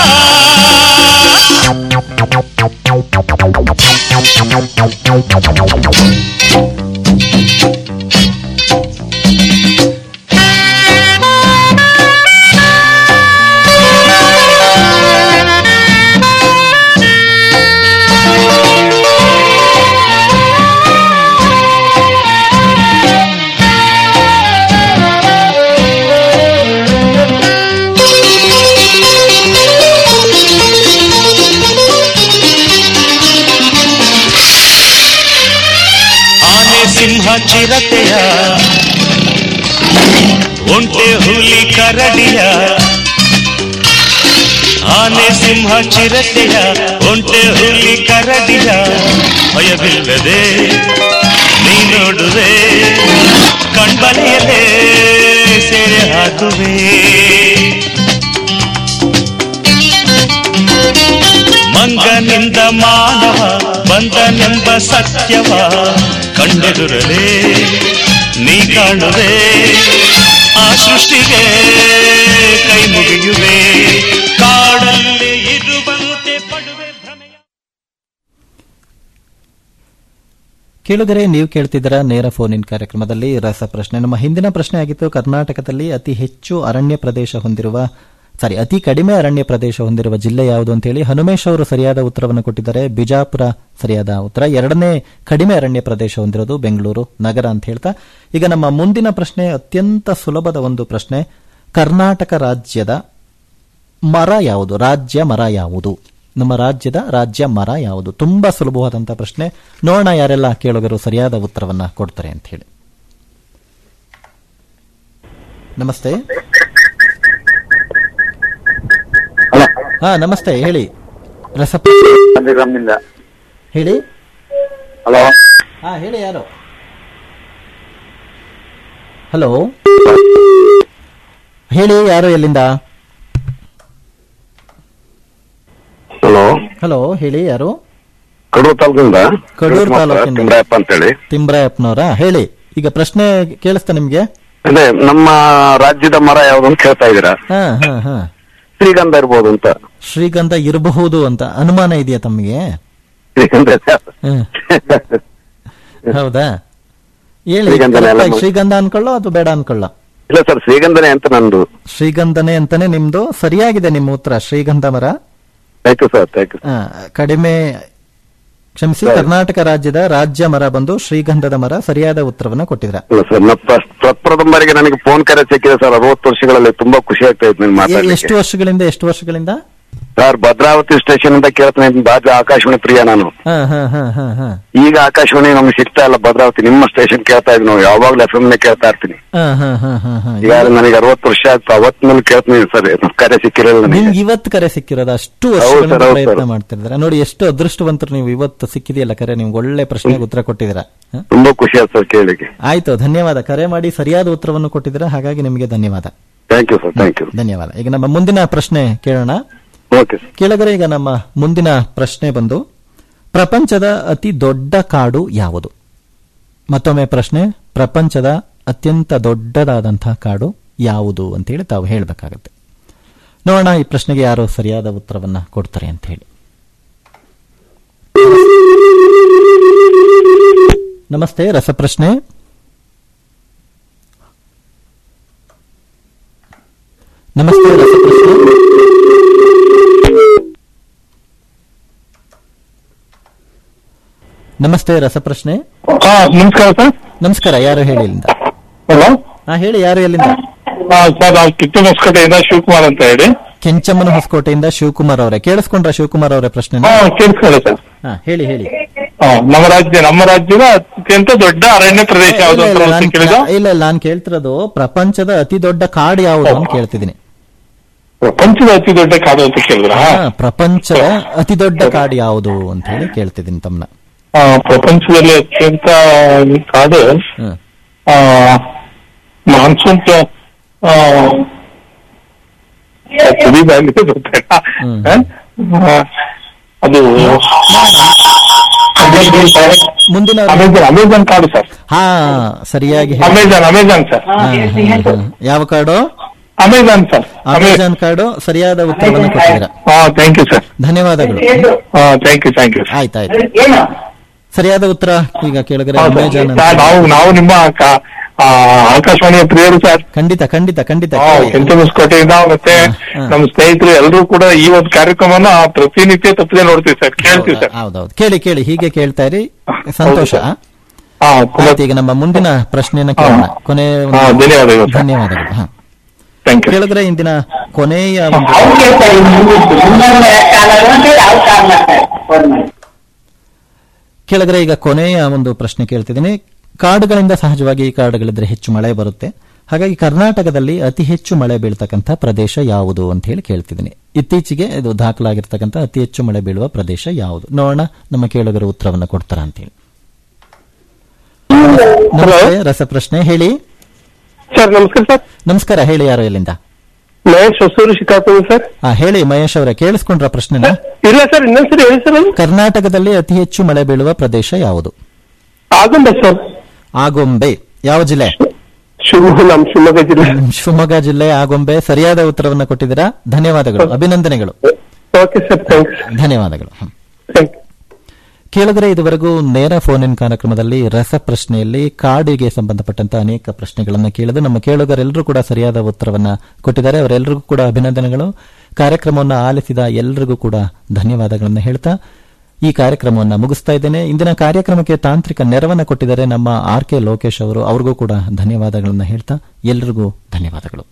Speaker 2: ಆನೆ ಸಿಂಹ ಚಿರತೆಯ ಒಂಟೆ ಹುಲಿ ಕರಡಿಯ ಆನೆ ಸಿಂಹ ಚಿರತೆಯ ಒಂಟೆ ಹುಲಿ ಕರಡಿಯ ಭಯವಿಲ್ಲದೆ ನೀ ನೋಡುವೆ ಕಣ್ಬಲೆಯಲ್ಲೇ ಸೆರೆ ಹಾಕುವೆ ಮಂಗನಿಂದ ಮಾನವ ಬಂದನೆಂಬ ಸತ್ಯವ ಕಂಡೆದುರಲೇ ನೀ ಕಾಣುವೆ ಆ ಸೃಷ್ಟಿಗೆ ಕೈ ಮುಗಿಯುವೆ ಕಾಡಲ್ಲಿ ಇರುವಂತೆ ಪಡುವೆ ಭ್ರಮೆಯ
Speaker 1: ಕೇಳುಗರೆ ನೀವು ಕೇಳ್ತಿದ್ದೀರಾ ನೇರ ಫೋನ್ ಇನ್ ಕಾರ್ಯಕ್ರಮದಲ್ಲಿ ರಸ ಪ್ರಶ್ನೆ ನಮ್ಮ ಹಿಂದಿನ ಪ್ರಶ್ನೆ ಆಗಿತ್ತು ಕರ್ನಾಟಕದಲ್ಲಿ ಅತಿ ಹೆಚ್ಚು ಅರಣ್ಯ ಪ್ರದೇಶ ಹೊಂದಿರುವ ಸಾರಿ ಅತಿ ಕಡಿಮೆ ಅರಣ್ಯ ಪ್ರದೇಶ ಹೊಂದಿರುವ ಜಿಲ್ಲೆ ಯಾವುದು ಅಂತ ಹೇಳಿ ಹನುಮೇಶ್ ಅವರು ಸರಿಯಾದ ಉತ್ತರವನ್ನು ಕೊಟ್ಟಿದ್ದಾರೆ ಬಿಜಾಪುರ ಸರಿಯಾದ ಉತ್ತರ ಎರಡನೇ ಕಡಿಮೆ ಅರಣ್ಯ ಪ್ರದೇಶ ಹೊಂದಿರೋದು ಬೆಂಗಳೂರು ನಗರ ಅಂತ ಹೇಳ್ತಾ ಈಗ ನಮ್ಮ ಮುಂದಿನ ಪ್ರಶ್ನೆ ಅತ್ಯಂತ ಸುಲಭದ ಒಂದು ಪ್ರಶ್ನೆ ಕರ್ನಾಟಕ ರಾಜ್ಯದ ಮರ ಯಾವುದು ರಾಜ್ಯ ಮರ ಯಾವುದು ನಮ್ಮ ರಾಜ್ಯದ ರಾಜ್ಯ ಮರ ಯಾವುದು ತುಂಬಾ ಸುಲಭವಾದಂತಹ ಪ್ರಶ್ನೆ ನೋಡೋಣ ಯಾರೆಲ್ಲ ಕೇಳುಗರು ಸರಿಯಾದ ಉತ್ತರವನ್ನ ಕೊಡ್ತಾರೆ ಅಂತ ಹೇಳಿ ನಮಸ್ತೆ
Speaker 5: ಹಲೋ
Speaker 1: ಹಾ ನಮಸ್ತೆ ಹೇಳಿ ರಸ
Speaker 5: ನಮ್ಮಿಂದ
Speaker 1: ಹೇಳಿ
Speaker 5: ಹಲೋ
Speaker 1: ಹಾ ಹೇಳಿ ಯಾರು ಹಲೋ ಹೇಳಿ ಯಾರು ಎಲ್ಲಿಂದ
Speaker 5: ಹಲೋ
Speaker 1: ಹಲೋ ಹೇಳಿ ಯಾರು
Speaker 5: ಕಡೂರು ತಾಲೂಕಿಂದ
Speaker 1: ಕಡೂರು ತಾಲೂಕಿಂದ.
Speaker 5: ತಿಮ್ರಾಯಪ್ಪ ಅಂತೇಳಿ
Speaker 1: ತಿಮ್ರಾಯಪ್ಪನವರ ಹೇಳಿ ಈಗ ಪ್ರಶ್ನೆ ಕೇಳಿಸ್ತಾ ನಿಮ್ಗೆ
Speaker 5: ಅದೇ ನಮ್ಮ ರಾಜ್ಯದ ಮರ ಯಾವ್ದು ಅಂತ ಕೇಳ್ತಾ ಇದ್ದೀರಾ
Speaker 1: ಹಾ ಹಾ ಹಾ
Speaker 5: ಶ್ರೀಗಂಧ ಇರ್ಬೋದು ಅಂತ
Speaker 1: ಶ್ರೀಗಂಧ ಇರಬಹುದು ಅಂತ ಅನುಮಾನ ಇದೆಯಾ ತಮಗೆ
Speaker 5: ಶ್ರೀಗಂಧ
Speaker 1: ಹ್ಮ್. ಹೌದಾ ಹೇಳಿ
Speaker 5: ಶ್ರೀಗಂಧನೇ ಅಲ್ಲ
Speaker 1: correct ಆಗಿ
Speaker 5: ಮ-
Speaker 1: ಶ್ರೀಗಂಧ ಅನ್ಕೊಳ್ಳೋ ಅಥವಾ ಬೇಡ ಅನ್ಕೊಳ್ಳೋ
Speaker 5: ಇಲ್ಲ ಸರ್ ಶ್ರೀಗಂಧನೇ ಅಂತ ನಂದು
Speaker 1: ಶ್ರೀಗಂಧನೇ ಅಂತಾನೆ ನಿಮ್ದು ಸರಿಯಾಗಿದೆ ನಿಮ್ಮ ಉತ್ತರ ಶ್ರೀಗಂಧ ಮರ
Speaker 5: thank you sir thank you
Speaker 1: ಆ, ಕಡಿಮೆ ಕ್ಷಮಿಸಿ
Speaker 5: ಸರಿ.
Speaker 1: ಕರ್ನಾಟಕ ರಾಜ್ಯದ ರಾಜ್ಯ ಮರ ಬಂದು ಶ್ರೀಗಂಧದ ಮರ ಸರಿಯಾದ ಉತ್ತರವನ್ನ ಕೊಟ್ಟಿದ್ರ
Speaker 5: ಇಲ್ಲ ಸರ್ ನಾ ಪ್ರ- ಪ್ರಪ್ರಥಮರಿಗೆ ನನಗೆ ಫೋನ್ ಕರೆ ಸಿಕ್ಕಿದೆ ಸರ್ ಅರವತ್ತು ವರ್ಷಗಳಲ್ಲಿ ತುಂಬಾ ಖುಷಿ ಆಗ್ತಾ ಇತ್ತು ನೀವು
Speaker 1: ಎಷ್ಟು
Speaker 5: ಮಾತಾಡ್ಲಿಕ್ಕೆ
Speaker 1: ವರ್ಷಗಳಿಂದ ಎಷ್ಟು ವರ್ಷಗಳಿಂದ
Speaker 5: ಸರ್ ಭದ್ರಾವತಿ ಸ್ಟೇಷನ್ ಅಂತ ಕೇಳ್ತಾನೆ ಬಾಜು ಆಕಾಶವಾಣಿ ಪ್ರಿಯ ನಾನು
Speaker 1: ಹಾ ಹಾ ಹಾ ಹಾ ಹಾ
Speaker 5: ಈಗ ಆಕಾಶವಾಣಿ ನಮ್ಗೆ ಸಿಗ್ತಾ ಇಲ್ಲ ಭದ್ರಾವತಿ ನಿಮ್ಮ ಸ್ಟೇಷನ್ ಕೇಳ್ತಾ ಇದ್ವಿ ನಾವು ಯಾವಾಗ್ಲೂ ಎಫ್ ನೇ ಕೇಳ್ತಾ ಇರ್ತೀನಿ
Speaker 1: ಹಾ ಹಾ ಹಾ ಹಾ ಹಾ
Speaker 5: ಈಗ ನನಗೆ ಅರವತ್ತು ವರ್ಷ ಆಗ್ತಾ ಅವತ್ತಿನಲ್ಲಿ ಕೇಳ್ತೀನಿ ಸರ್ ಕರೆ ಸಿಕ್ಕಿರಲಿಲ್ಲ ನನಗೆ
Speaker 1: ನಿಮ್ಗೆ ಇವತ್ತು ಕರೆ ಸಿಕ್ಕಿರೋದು ಅಷ್ಟು
Speaker 5: ಹೌದು
Speaker 1: ವರ್ಷಗಳಿಂದ
Speaker 5: ಸರ್, ಹೌದು
Speaker 1: ಪ್ರಯತ್ನ
Speaker 5: ಸರ್.
Speaker 1: ಮಾಡ್ತಿದ್ದೀರಾ ನೋಡಿ ಎಷ್ಟು ಅದೃಷ್ಟವಂತರು ನೀವು ಇವತ್ತು ಸಿಕ್ಕಿದೆಯಲ್ಲ ಕರೆ ನಿಮ್ಗೆ ಒಳ್ಳೆ ಪ್ರಶ್ನೆಗೆ ಉತ್ತರ ಕೊಟ್ಟಿದ್ದೀರಾ ಹ?
Speaker 5: ತುಂಬಾ ಖುಷಿ ಆಯ್ತು ಸರ್ ಕೇಳಿಕ್ಕೆ
Speaker 1: ಆಯ್ತು ಧನ್ಯವಾದ ಕರೆ ಮಾಡಿ ಸರಿಯಾದ ಉತ್ತರವನ್ನು ಕೊಟ್ಟಿದ್ದೀರಾ ಹಾಗಾಗಿ ನಿಮಗೆ ಧನ್ಯವಾದ
Speaker 5: thank you sir thank you
Speaker 1: ಧನ್ಯವಾದ ಈಗ ನಮ್ಮ ಮುಂದಿನ ಪ್ರಶ್ನೆ ಕೇಳೋಣ
Speaker 5: ಓಕೆ ಸರ್
Speaker 1: ಕೇಳಿದರೆ ಈಗ ನಮ್ಮ ಮುಂದಿನ ಪ್ರಶ್ನೆ ಬಂದು ಪ್ರಪಂಚದ ಅತಿ ದೊಡ್ಡ ಕಾಡು ಯಾವುದು ಮತ್ತೊಮ್ಮೆ ಪ್ರಶ್ನೆ ಪ್ರಪಂಚದ ಅತ್ಯಂತ ದೊಡ್ಡದಾದಂತಹ ಕಾಡು ಯಾವುದು ಅಂತೇಳಿ ತಾವು ಹೇಳಬೇಕಾಗತ್ತೆ ನೋಡೋಣ ಈ ಪ್ರಶ್ನೆಗೆ ಯಾರು ಸರಿಯಾದ ಉತ್ತರವನ್ನ ಕೊಡ್ತಾರೆ ಅಂತ ಹೇಳಿ ನಮಸ್ತೆ ರಸಪ್ರಶ್ನೆ ನಮಸ್ತೆ ರಸಪ್ರಶ್ನೆ ನಮಸ್ತೆ ರಸಪ್ರಶ್ನೆ
Speaker 6: ಹಾ ನಮಸ್ಕಾರ ಸರ್
Speaker 1: ನಮಸ್ಕಾರ ಯಾರು ಹೇಳಿ ಇಲ್ಲಿಂದ
Speaker 6: ಹಲೋ
Speaker 1: ಹಾ ಹೇಳಿ ಯಾರು ಎಲ್ಲಿಂದ
Speaker 6: ಸರ್ ನಾವು ಕಿತ್ತಮಸ್ಕಟೆಯಿಂದ ಶಿವಕುಮಾರ್ ಅಂತ ಹೇಳಿ
Speaker 1: ಕೆಂಚಮ್ಮನ ಹೊಸಕೋಟೆಯಿಂದ ಶಿವಕುಮಾರ್ ಅವರೇ ಕೇಳಿಸ್ಕೊಂಡ್ರ ಶಿವಕುಮಾರ್ ಅವರೇ ಪ್ರಶ್ನೆ
Speaker 6: ಹಾ ಕೇಳಿಸ್ತಾರೆ ಸರ್
Speaker 1: ಹಾ ಹೇಳಿ ಹೇಳಿ
Speaker 6: ಹಾ, ನಮ್ಮ ರಾಜ್ಯ ನಮ್ಮ ರಾಜ್ಯದ ಅತ್ಯಂತ ದೊಡ್ಡ ಅರಣ್ಯ ಪ್ರದೇಶ ಯಾವುದು
Speaker 1: ಇಲ್ಲ,
Speaker 6: ಅಂತ
Speaker 1: ಇಲ್ಲ,
Speaker 6: ಪ್ರಶ್ನೆ
Speaker 1: ನಾನ್-
Speaker 6: ಕೇಳಿದ
Speaker 1: ಇಲ್ಲ ಇಲ್ಲ ನಾನು ಕೇಳ್ತಿರೋದು ಪ್ರಪಂಚದ ಅತಿ ದೊಡ್ಡ ಕಾಡು ಯಾವುದು ಅಂತ ಕೇಳ್ತಿದ್ದೀನಿ
Speaker 6: ಪ್ರಪಂಚದ ಅತಿ ದೊಡ್ಡ ಕಾಡು ಅಂತ ಕೇಳಿದ್ರ
Speaker 1: ಹಾ, ಪ್ರಪಂಚದ ಅತಿ ದೊಡ್ಡ ಕಾಡು ಯಾವುದು ಅಂತ ಹೇಳಿ ಕೇಳ್ತಿದ್ದೀನಿ ತಮ್ಮನ್ನ
Speaker 6: ಪ್ರಪಂಚದಲ್ಲಿ ಅತ್ಯಂತ ಕಾಡು
Speaker 1: ಹ್ಮ್.
Speaker 6: ಆ, ಮಾನ್ಸೂನ್ ತ- ಆ, ಕುಡಿದಾಗಿದೆ ಗೊತ್ತಿಲ್ಲ.
Speaker 1: ಹ್ಮ್.
Speaker 6: ಆ, ಅದು
Speaker 1: ಮುಂದಿನ
Speaker 6: ಅಮೆಜಾನ್ ಅಮೆಜಾನ್ ಕಾಡು ಸರ್
Speaker 1: ಹಾ ಸರಿಯಾಗಿ ಹೇಳಿ.
Speaker 6: ಅಮೆಜಾನ್ ಅಮೆಜಾನ್ ಸರ್
Speaker 1: ಹಾ, ಹಾ, ಹಾ. ಯಾವ ಕಾಡು
Speaker 6: ಅಮೆಜಾನ್ ಸರ್
Speaker 1: ಅಮೆಜಾನ್ ಕಾಡು ಸರಿಯಾದ ಉತ್ತರವನ್ನು ಕೊಟ್ಟಿದ್ದೀರಾ
Speaker 6: ಹಾ ಥ್ಯಾಂಕ್ ಯು ಸರ್
Speaker 1: ಧನ್ಯವಾದಗಳು
Speaker 6: ಹಾ ಥ್ಯಾಂಕ್ ಯು ಥ್ಯಾಂಕ್ ಯು
Speaker 1: ಆಯ್ತಾಯ್ತು ಸರಿಯಾದ ಉತ್ತರ ಈಗ ಕೇಳಿದ್ರೆ ಅಮೆಜಾನ್ ಅಂತ
Speaker 6: ನಾವು ನಾವು ನಿಮ್ಮ ಕ- ಆ, ಆಕಾಶವಾಣಿಯ ಪ್ರಿಯರು ಸರ್
Speaker 1: ಖಂಡಿತ ಖಂಡಿತ ಖಂಡಿತ
Speaker 6: ಹಾ, ಕೆಂಚಮಸ್ಕೋಟೆಯಿಂದ ಮತ್ತೆ
Speaker 1: ಹಾ.
Speaker 6: ನಮ್ಮ ಸ್ನೇಹಿತರು ಎಲ್ಲರೂ ಕೂಡ ಈ ಒಂದು ಕಾರ್ಯಕ್ರಮವನ್ನ ಪ್ರತಿನಿತ್ಯ ತಪ್ಪದೆ ನೋಡ್ತೀವಿ ಸರ್ ಕೇಳ್ತೀವಿ ಸರ್
Speaker 1: ಹೌದೌದು ಕೇಳಿ ಕೇಳಿ ಹೀಗೆ ಕೇಳ್ತಾ ಇರಿ ಸಂತೋಷ
Speaker 6: ಹೌದು ಹಾ ತುಂಬಾ
Speaker 1: ಆಯ್ತು, ಈಗ ನಮ್ಮ ಮುಂದಿನ ಪ್ರಶ್ನೆಯನ್ನ ಕೇಳೋಣ ಕೊನೆ ಒಂದು-
Speaker 6: ಹಾ, ಧನ್ಯವಾದಗಳು ಸರ್.
Speaker 1: ಧನ್ಯವಾದಗಳು ಹಾ.
Speaker 6: ಥ್ಯಾಂಕ್ ಯು
Speaker 1: ಕೇಳಿದ್ರೆ ಇಂದಿನ ಕೊನೆಯ ಒಂದು ಕೇಳಿದ್ರೆ ಈಗ ಕೊನೆಯ ಒಂದು ಪ್ರಶ್ನೆ ಕೇಳ್ತಿದ್ದೀನಿ ಕಾಡುಗಳಿಂದ ಸಹಜವಾಗಿ ಈ ಕಾಡುಗಳಿದ್ರೆ ಹೆಚ್ಚು ಮಳೆ ಬರುತ್ತೆ ಹಾಗಾಗಿ ಕರ್ನಾಟಕದಲ್ಲಿ ಅತಿ ಹೆಚ್ಚು ಮಳೆ ಬೀಳ್ತಕ್ಕಂಥ ಪ್ರದೇಶ ಯಾವುದು ಅಂತ ಹೇಳಿ ಕೇಳ್ತಿದ್ದೀನಿ ಇತ್ತೀಚೆಗೆ ಇದು ದಾಖಲಾಗಿರ್ತಕ್ಕಂಥ ಅತಿ ಹೆಚ್ಚು ಮಳೆ ಬೀಳುವ ಪ್ರದೇಶ ಯಾವುದು ನೋಡೋಣ ನಮ್ಮ ಕೇಳುಗರು ಉತ್ತರವನ್ನು ಕೊಡ್ತಾರ ಅಂತೇಳಿ ನಮಸ್ತೆ ರಸಪ್ರಶ್ನೆ ಹೇಳಿ
Speaker 6: ಸರ್ ನಮಸ್ಕಾರ ಸರ್
Speaker 1: ನಮಸ್ಕಾರ ಹೇಳಿ ಯಾರು ಎಲ್ಲಿಂದ
Speaker 6: ಮಹೇಶ್ ಹೊಸೂರು ಶಿಕಾಪುರ ಸರ್
Speaker 1: ಆ ಹೇಳಿ ಮಹೇಶ್ ಅವರೇ ಕೇಳಿಸ್ಕೊಂಡ್ರ ಪ್ರಶ್ನೆನ
Speaker 6: ಇಲ್ಲ ಸರ್ ಇನ್ನೊಂದ್ಸರಿ ಹೇಳಿ ಸರ್
Speaker 1: ಕರ್ನಾಟಕದಲ್ಲಿ ಅತಿ ಹೆಚ್ಚು ಮಳೆ ಬೀಳುವ ಪ್ರದೇಶ ಯಾವುದು
Speaker 6: ಆಗುಂಬ ಸರ್
Speaker 1: ಆಗೊಂಬೆ ಯಾವ ಜಿಲ್ಲೆ
Speaker 6: ಶಿವ ನಮ್ ಶಿವಮೊಗ್ಗ ಜಿಲ್ಲೆ
Speaker 1: ಶಿವಮೊಗ್ಗ ಜಿಲ್ಲೆ ಆಗೊಂಬೆ ಸರಿಯಾದ ಉತ್ತರವನ್ನು ಕೊಟ್ಟಿದ್ದೀರಾ ಧನ್ಯವಾದಗಳು ಅಭಿನಂದನೆಗಳು
Speaker 6: ಓಕೆ ಸರ್ ಥ್ಯಾಂಕ್ಸ್
Speaker 1: ಧನ್ಯವಾದಗಳು ಹ್ಮ್.
Speaker 6: ಥ್ಯಾಂಕ್ ಯು
Speaker 1: ಕೇಳಿದ್ರೆ ಇದುವರೆಗೂ ನೇರ ಫೋನ್ ಇನ್ ಕಾರ್ಯಕ್ರಮದಲ್ಲಿ ರಸಪ್ರಶ್ನೆಯಲ್ಲಿ ಕಾಡಿಗೆ ಸಂಬಂಧಪಟ್ಟಂತ ಅನೇಕ ಪ್ರಶ್ನೆಗಳನ್ನು ಕೇಳಿದು ನಮ್ಮ ಕೇಳುಗರೆಲ್ಲರೂ ಕೂಡ ಸರಿಯಾದ ಉತ್ತರವನ್ನ ಕೊಟ್ಟಿದ್ದಾರೆ ಅವರೆಲ್ಲರಿಗೂ ಕೂಡ ಅಭಿನಂದನೆಗಳು ಕಾರ್ಯಕ್ರಮವನ್ನು ಆಲಿಸಿದ ಎಲ್ಲರಿಗೂ ಕೂಡ ಧನ್ಯವಾದಗಳನ್ನು ಹೇಳ್ತಾ ಈ ಕಾರ್ಯಕ್ರಮವನ್ನು ಮುಗಿಸ್ತಾ ಇದ್ದೇನೆ ಇಂದಿನ ಕಾರ್ಯಕ್ರಮಕ್ಕೆ ತಾಂತ್ರಿಕ ನೆರವನ್ನು ಕೊಟ್ಟಿದ್ದಾರೆ ನಮ್ಮ ಆರ್ ಕೆ ಲೋಕೇಶ್ ಅವರು ಅವ್ರಿಗೂ ಕೂಡ ಧನ್ಯವಾದಗಳನ್ನು ಹೇಳ್ತಾ ಎಲ್ಲರಿಗೂ ಧನ್ಯವಾದಗಳು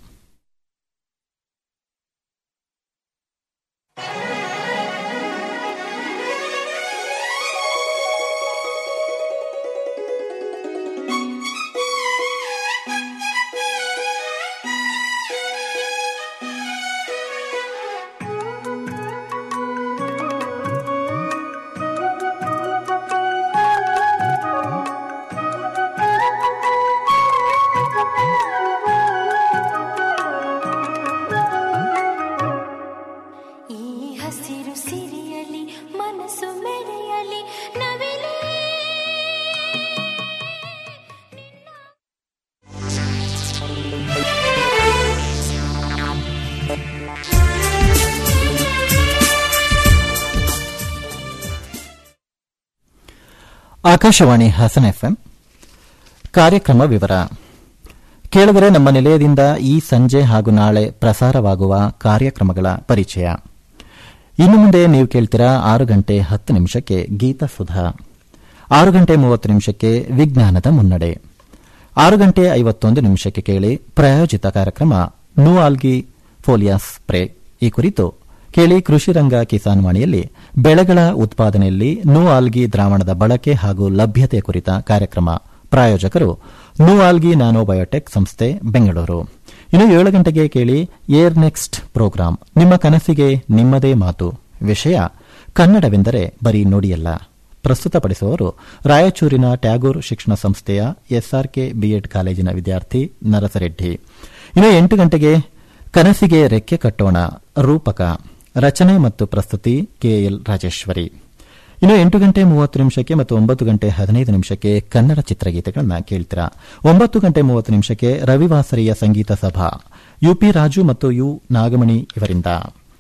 Speaker 1: ಆಕಾಶವಾಣಿ ಹಾಸನ ಎಫ್ಎಂ ಕಾರ್ಯಕ್ರಮ ವಿವರ ಕೇಳಿದರೆ ನಮ್ಮ ನಿಲಯದಿಂದ ಈ ಸಂಜೆ ಹಾಗೂ ನಾಳೆ ಪ್ರಸಾರವಾಗುವ ಕಾರ್ಯಕ್ರಮಗಳ ಪರಿಚಯ ಇನ್ನು ಮುಂದೆ ನೀವು ಕೇಳ್ತೀರಾ ಆರು ಗಂಟೆ ಹತ್ತು ನಿಮಿಷಕ್ಕೆ ಗೀತ ಸುಧಾ ಆರು ಗಂಟೆ ಮೂವತ್ತು ನಿಮಿಷಕ್ಕೆ ವಿಜ್ಞಾನದ ಮುನ್ನಡೆ ಆರು ಗಂಟೆ ಐವತ್ತೊಂದು ನಿಮಿಷಕ್ಕೆ ಕೇಳಿ ಪ್ರಾಯೋಜಿತ ಕಾರ್ಯಕ್ರಮ ನೂ ಆಲ್ಗಿ ಫೋಲಿಯಾಸ್ ಸ್ಪ್ರೇ ಈ ಕುರಿತು ಕೇಳಿ ಕೃಷಿ ರಂಗ ಕಿಸಾನ್ ವಾಣಿಯಲ್ಲಿ ಬೆಳೆಗಳ ಉತ್ಪಾದನೆಯಲ್ಲಿ ನೂ ಆಲ್ಗಿ ದ್ರಾವಣದ ಬಳಕೆ ಹಾಗೂ ಲಭ್ಯತೆ ಕುರಿತ ಕಾರ್ಯಕ್ರಮ ಪ್ರಾಯೋಜಕರು ನೂ ಆಲ್ಗಿ ನ್ಯಾನೋಬಯೋಟೆಕ್ ಸಂಸ್ಥೆ ಬೆಂಗಳೂರು ಇನ್ನು ಏಳು ಗಂಟೆಗೆ ಕೇಳಿ ಏರ್ ನೆಕ್ಸ್ಟ್ ಪ್ರೋಗ್ರಾಂ ನಿಮ್ಮ ಕನಸಿಗೆ ನಿಮ್ಮದೇ ಮಾತು ವಿಷಯ ಕನ್ನಡವೆಂದರೆ ಬರೀ ನುಡಿಯಲ್ಲ ಪ್ರಸ್ತುತಪಡಿಸುವವರು ರಾಯಚೂರಿನ ಟ್ಯಾಗೋರ್ ಶಿಕ್ಷಣ ಸಂಸ್ಥೆಯ ಎಸ್ಆರ್ಕೆ ಬಿಎಡ್ ಕಾಲೇಜಿನ ವಿದ್ಯಾರ್ಥಿ ನರಸರೆಡ್ಡಿ ಇನ್ನು ಎಂಟು ಗಂಟೆಗೆ ಕನಸಿಗೆ ರೆಕ್ಕೆ ಕಟ್ಟೋಣ ರೂಪಕ ರಚನೆ ಮತ್ತು ಪ್ರಸ್ತುತಿ ಕೆಎಲ್ ರಾಜೇಶ್ವರಿ ಇನ್ನು ಎಂಟು ಗಂಟೆ ಮೂವತ್ತು ನಿಮಿಷಕ್ಕೆ ಮತ್ತು ಒಂಬತ್ತು ಗಂಟೆ ಹದಿನೈದು ನಿಮಿಷಕ್ಕೆ ಕನ್ನಡ ಚಿತ್ರಗೀತೆಗಳನ್ನ ಕೇಳ್ತೀರಾ ಒಂಬತ್ತು ಗಂಟೆ ಮೂವತ್ತು ನಿಮಿಷಕ್ಕೆ ರವಿವಾಸರಿಯ ಸಂಗೀತ ಸಭಾ ಯುಪಿ ರಾಜು ಮತ್ತು ಯು ನಾಗಮಣಿ ಇವರಿಂದ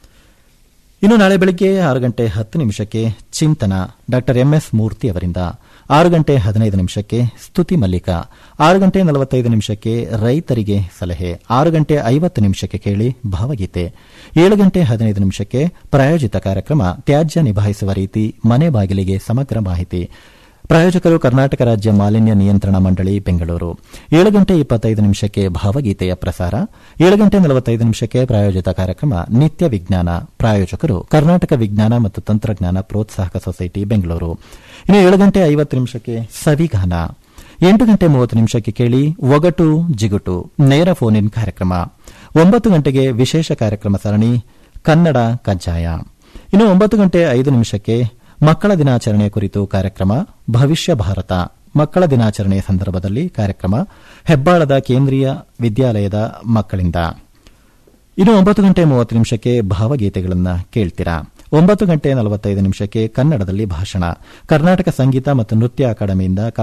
Speaker 1: ಇನ್ನು ನಾಳೆ ಬೆಳಗ್ಗೆ ಆರು ಗಂಟೆ ಹತ್ತು ನಿಮಿಷಕ್ಕೆ ಚಿಂತನ ಡಾ ಎಂಎಸ್ ಮೂರ್ತಿ ಅವರಿಂದ ಆರು ಗಂಟೆ ಹದಿನೈದು ನಿಮಿಷಕ್ಕೆ ಸ್ತುತಿ ಮಲ್ಲಿಕ ಆರು ಗಂಟೆ ನಲವತ್ತೈದು ನಿಮಿಷಕ್ಕೆ ರೈತರಿಗೆ ಸಲಹೆ ಆರು ಗಂಟೆ ಐವತ್ತು ನಿಮಿಷಕ್ಕೆ ಕೇಳಿ ಭಾವಗೀತೆ ಏಳು ಗಂಟೆ ಹದಿನೈದು ನಿಮಿಷಕ್ಕೆ ಪ್ರಾಯೋಜಿತ ಕಾರ್ಯಕ್ರಮ ತ್ಯಾಜ್ಯ ನಿಭಾಯಿಸುವ ರೀತಿ ಮನೆ ಬಾಗಿಲಿಗೆ ಸಮಗ್ರ ಮಾಹಿತಿ ಪ್ರಾಯೋಜಕರು ಕರ್ನಾಟಕ ರಾಜ್ಯ ಮಾಲಿನ್ಯ ನಿಯಂತ್ರಣ ಮಂಡಳಿ ಬೆಂಗಳೂರು ಏಳು ಗಂಟೆ ಇಪ್ಪತ್ತೈದು ನಿಮಿಷಕ್ಕೆ ಭಾವಗೀತೆಯ ಪ್ರಸಾರ ಏಳು ಗಂಟೆ ನಲವತ್ತೈದು ನಿಮಿಷಕ್ಕೆ ಪ್ರಾಯೋಜಿತ ಕಾರ್ಯಕ್ರಮ ನಿತ್ಯ ವಿಜ್ಞಾನ ಪ್ರಾಯೋಜಕರು ಕರ್ನಾಟಕ ವಿಜ್ಞಾನ ಮತ್ತು ತಂತ್ರಜ್ಞಾನ ಪ್ರೋತ್ಸಾಹಕ ಸೊಸೈಟಿ ಬೆಂಗಳೂರು ಇನ್ನು ಏಳು ಗಂಟೆ ಐವತ್ತು ನಿಮಿಷಕ್ಕೆ ಸವಿಗಾನ ಎಂಟು ಗಂಟೆ ಮೂವತ್ತು ನಿಮಿಷಕ್ಕೆ ಕೇಳಿ ಒಗಟು ಜಿಗುಟು ನೇರ ಫೋನ್ ಇನ್ ಕಾರ್ಯಕ್ರಮ ಒಂಬತ್ತು ಗಂಟೆಗೆ ವಿಶೇಷ ಕಾರ್ಯಕ್ರಮ ಸರಣಿ ಕನ್ನಡ ಕಜ್ಜಾಯ ಇನ್ನು ಒಂಬತ್ತು ಗಂಟೆ ಐದು ನಿಮಿಷಕ್ಕೆ ಮಕ್ಕಳ ದಿನಾಚರಣೆ ಕುರಿತು ಕಾರ್ಯಕ್ರಮ ಭವಿಷ್ಯ ಭಾರತ ಮಕ್ಕಳ ದಿನಾಚರಣೆ ಸಂದರ್ಭದಲ್ಲಿ ಕಾರ್ಯಕ್ರಮ ಹೆಬ್ಬಾಳದ ಕೇಂದ್ರೀಯ ವಿದ್ಯಾಲಯದ ಮಕ್ಕಳಿಂದ ಇನ್ನು ಒಂಬತ್ತು ಗಂಟೆ ಮೂವತ್ತು ನಿಮಿಷಕ್ಕೆ ಭಾವಗೀತೆಗಳನ್ನು ಕೇಳ್ತೀರಾ ಒಂಬತ್ತು ಗಂಟೆ ನಲವತ್ತೈದು ನಿಮಿಷಕ್ಕೆ ಕನ್ನಡದಲ್ಲಿ ಭಾಷಣ ಕರ್ನಾಟಕ ಸಂಗೀತ ಮತ್ತು ನೃತ್ಯ ಅಕಾಡೆಮಿಯಿಂದ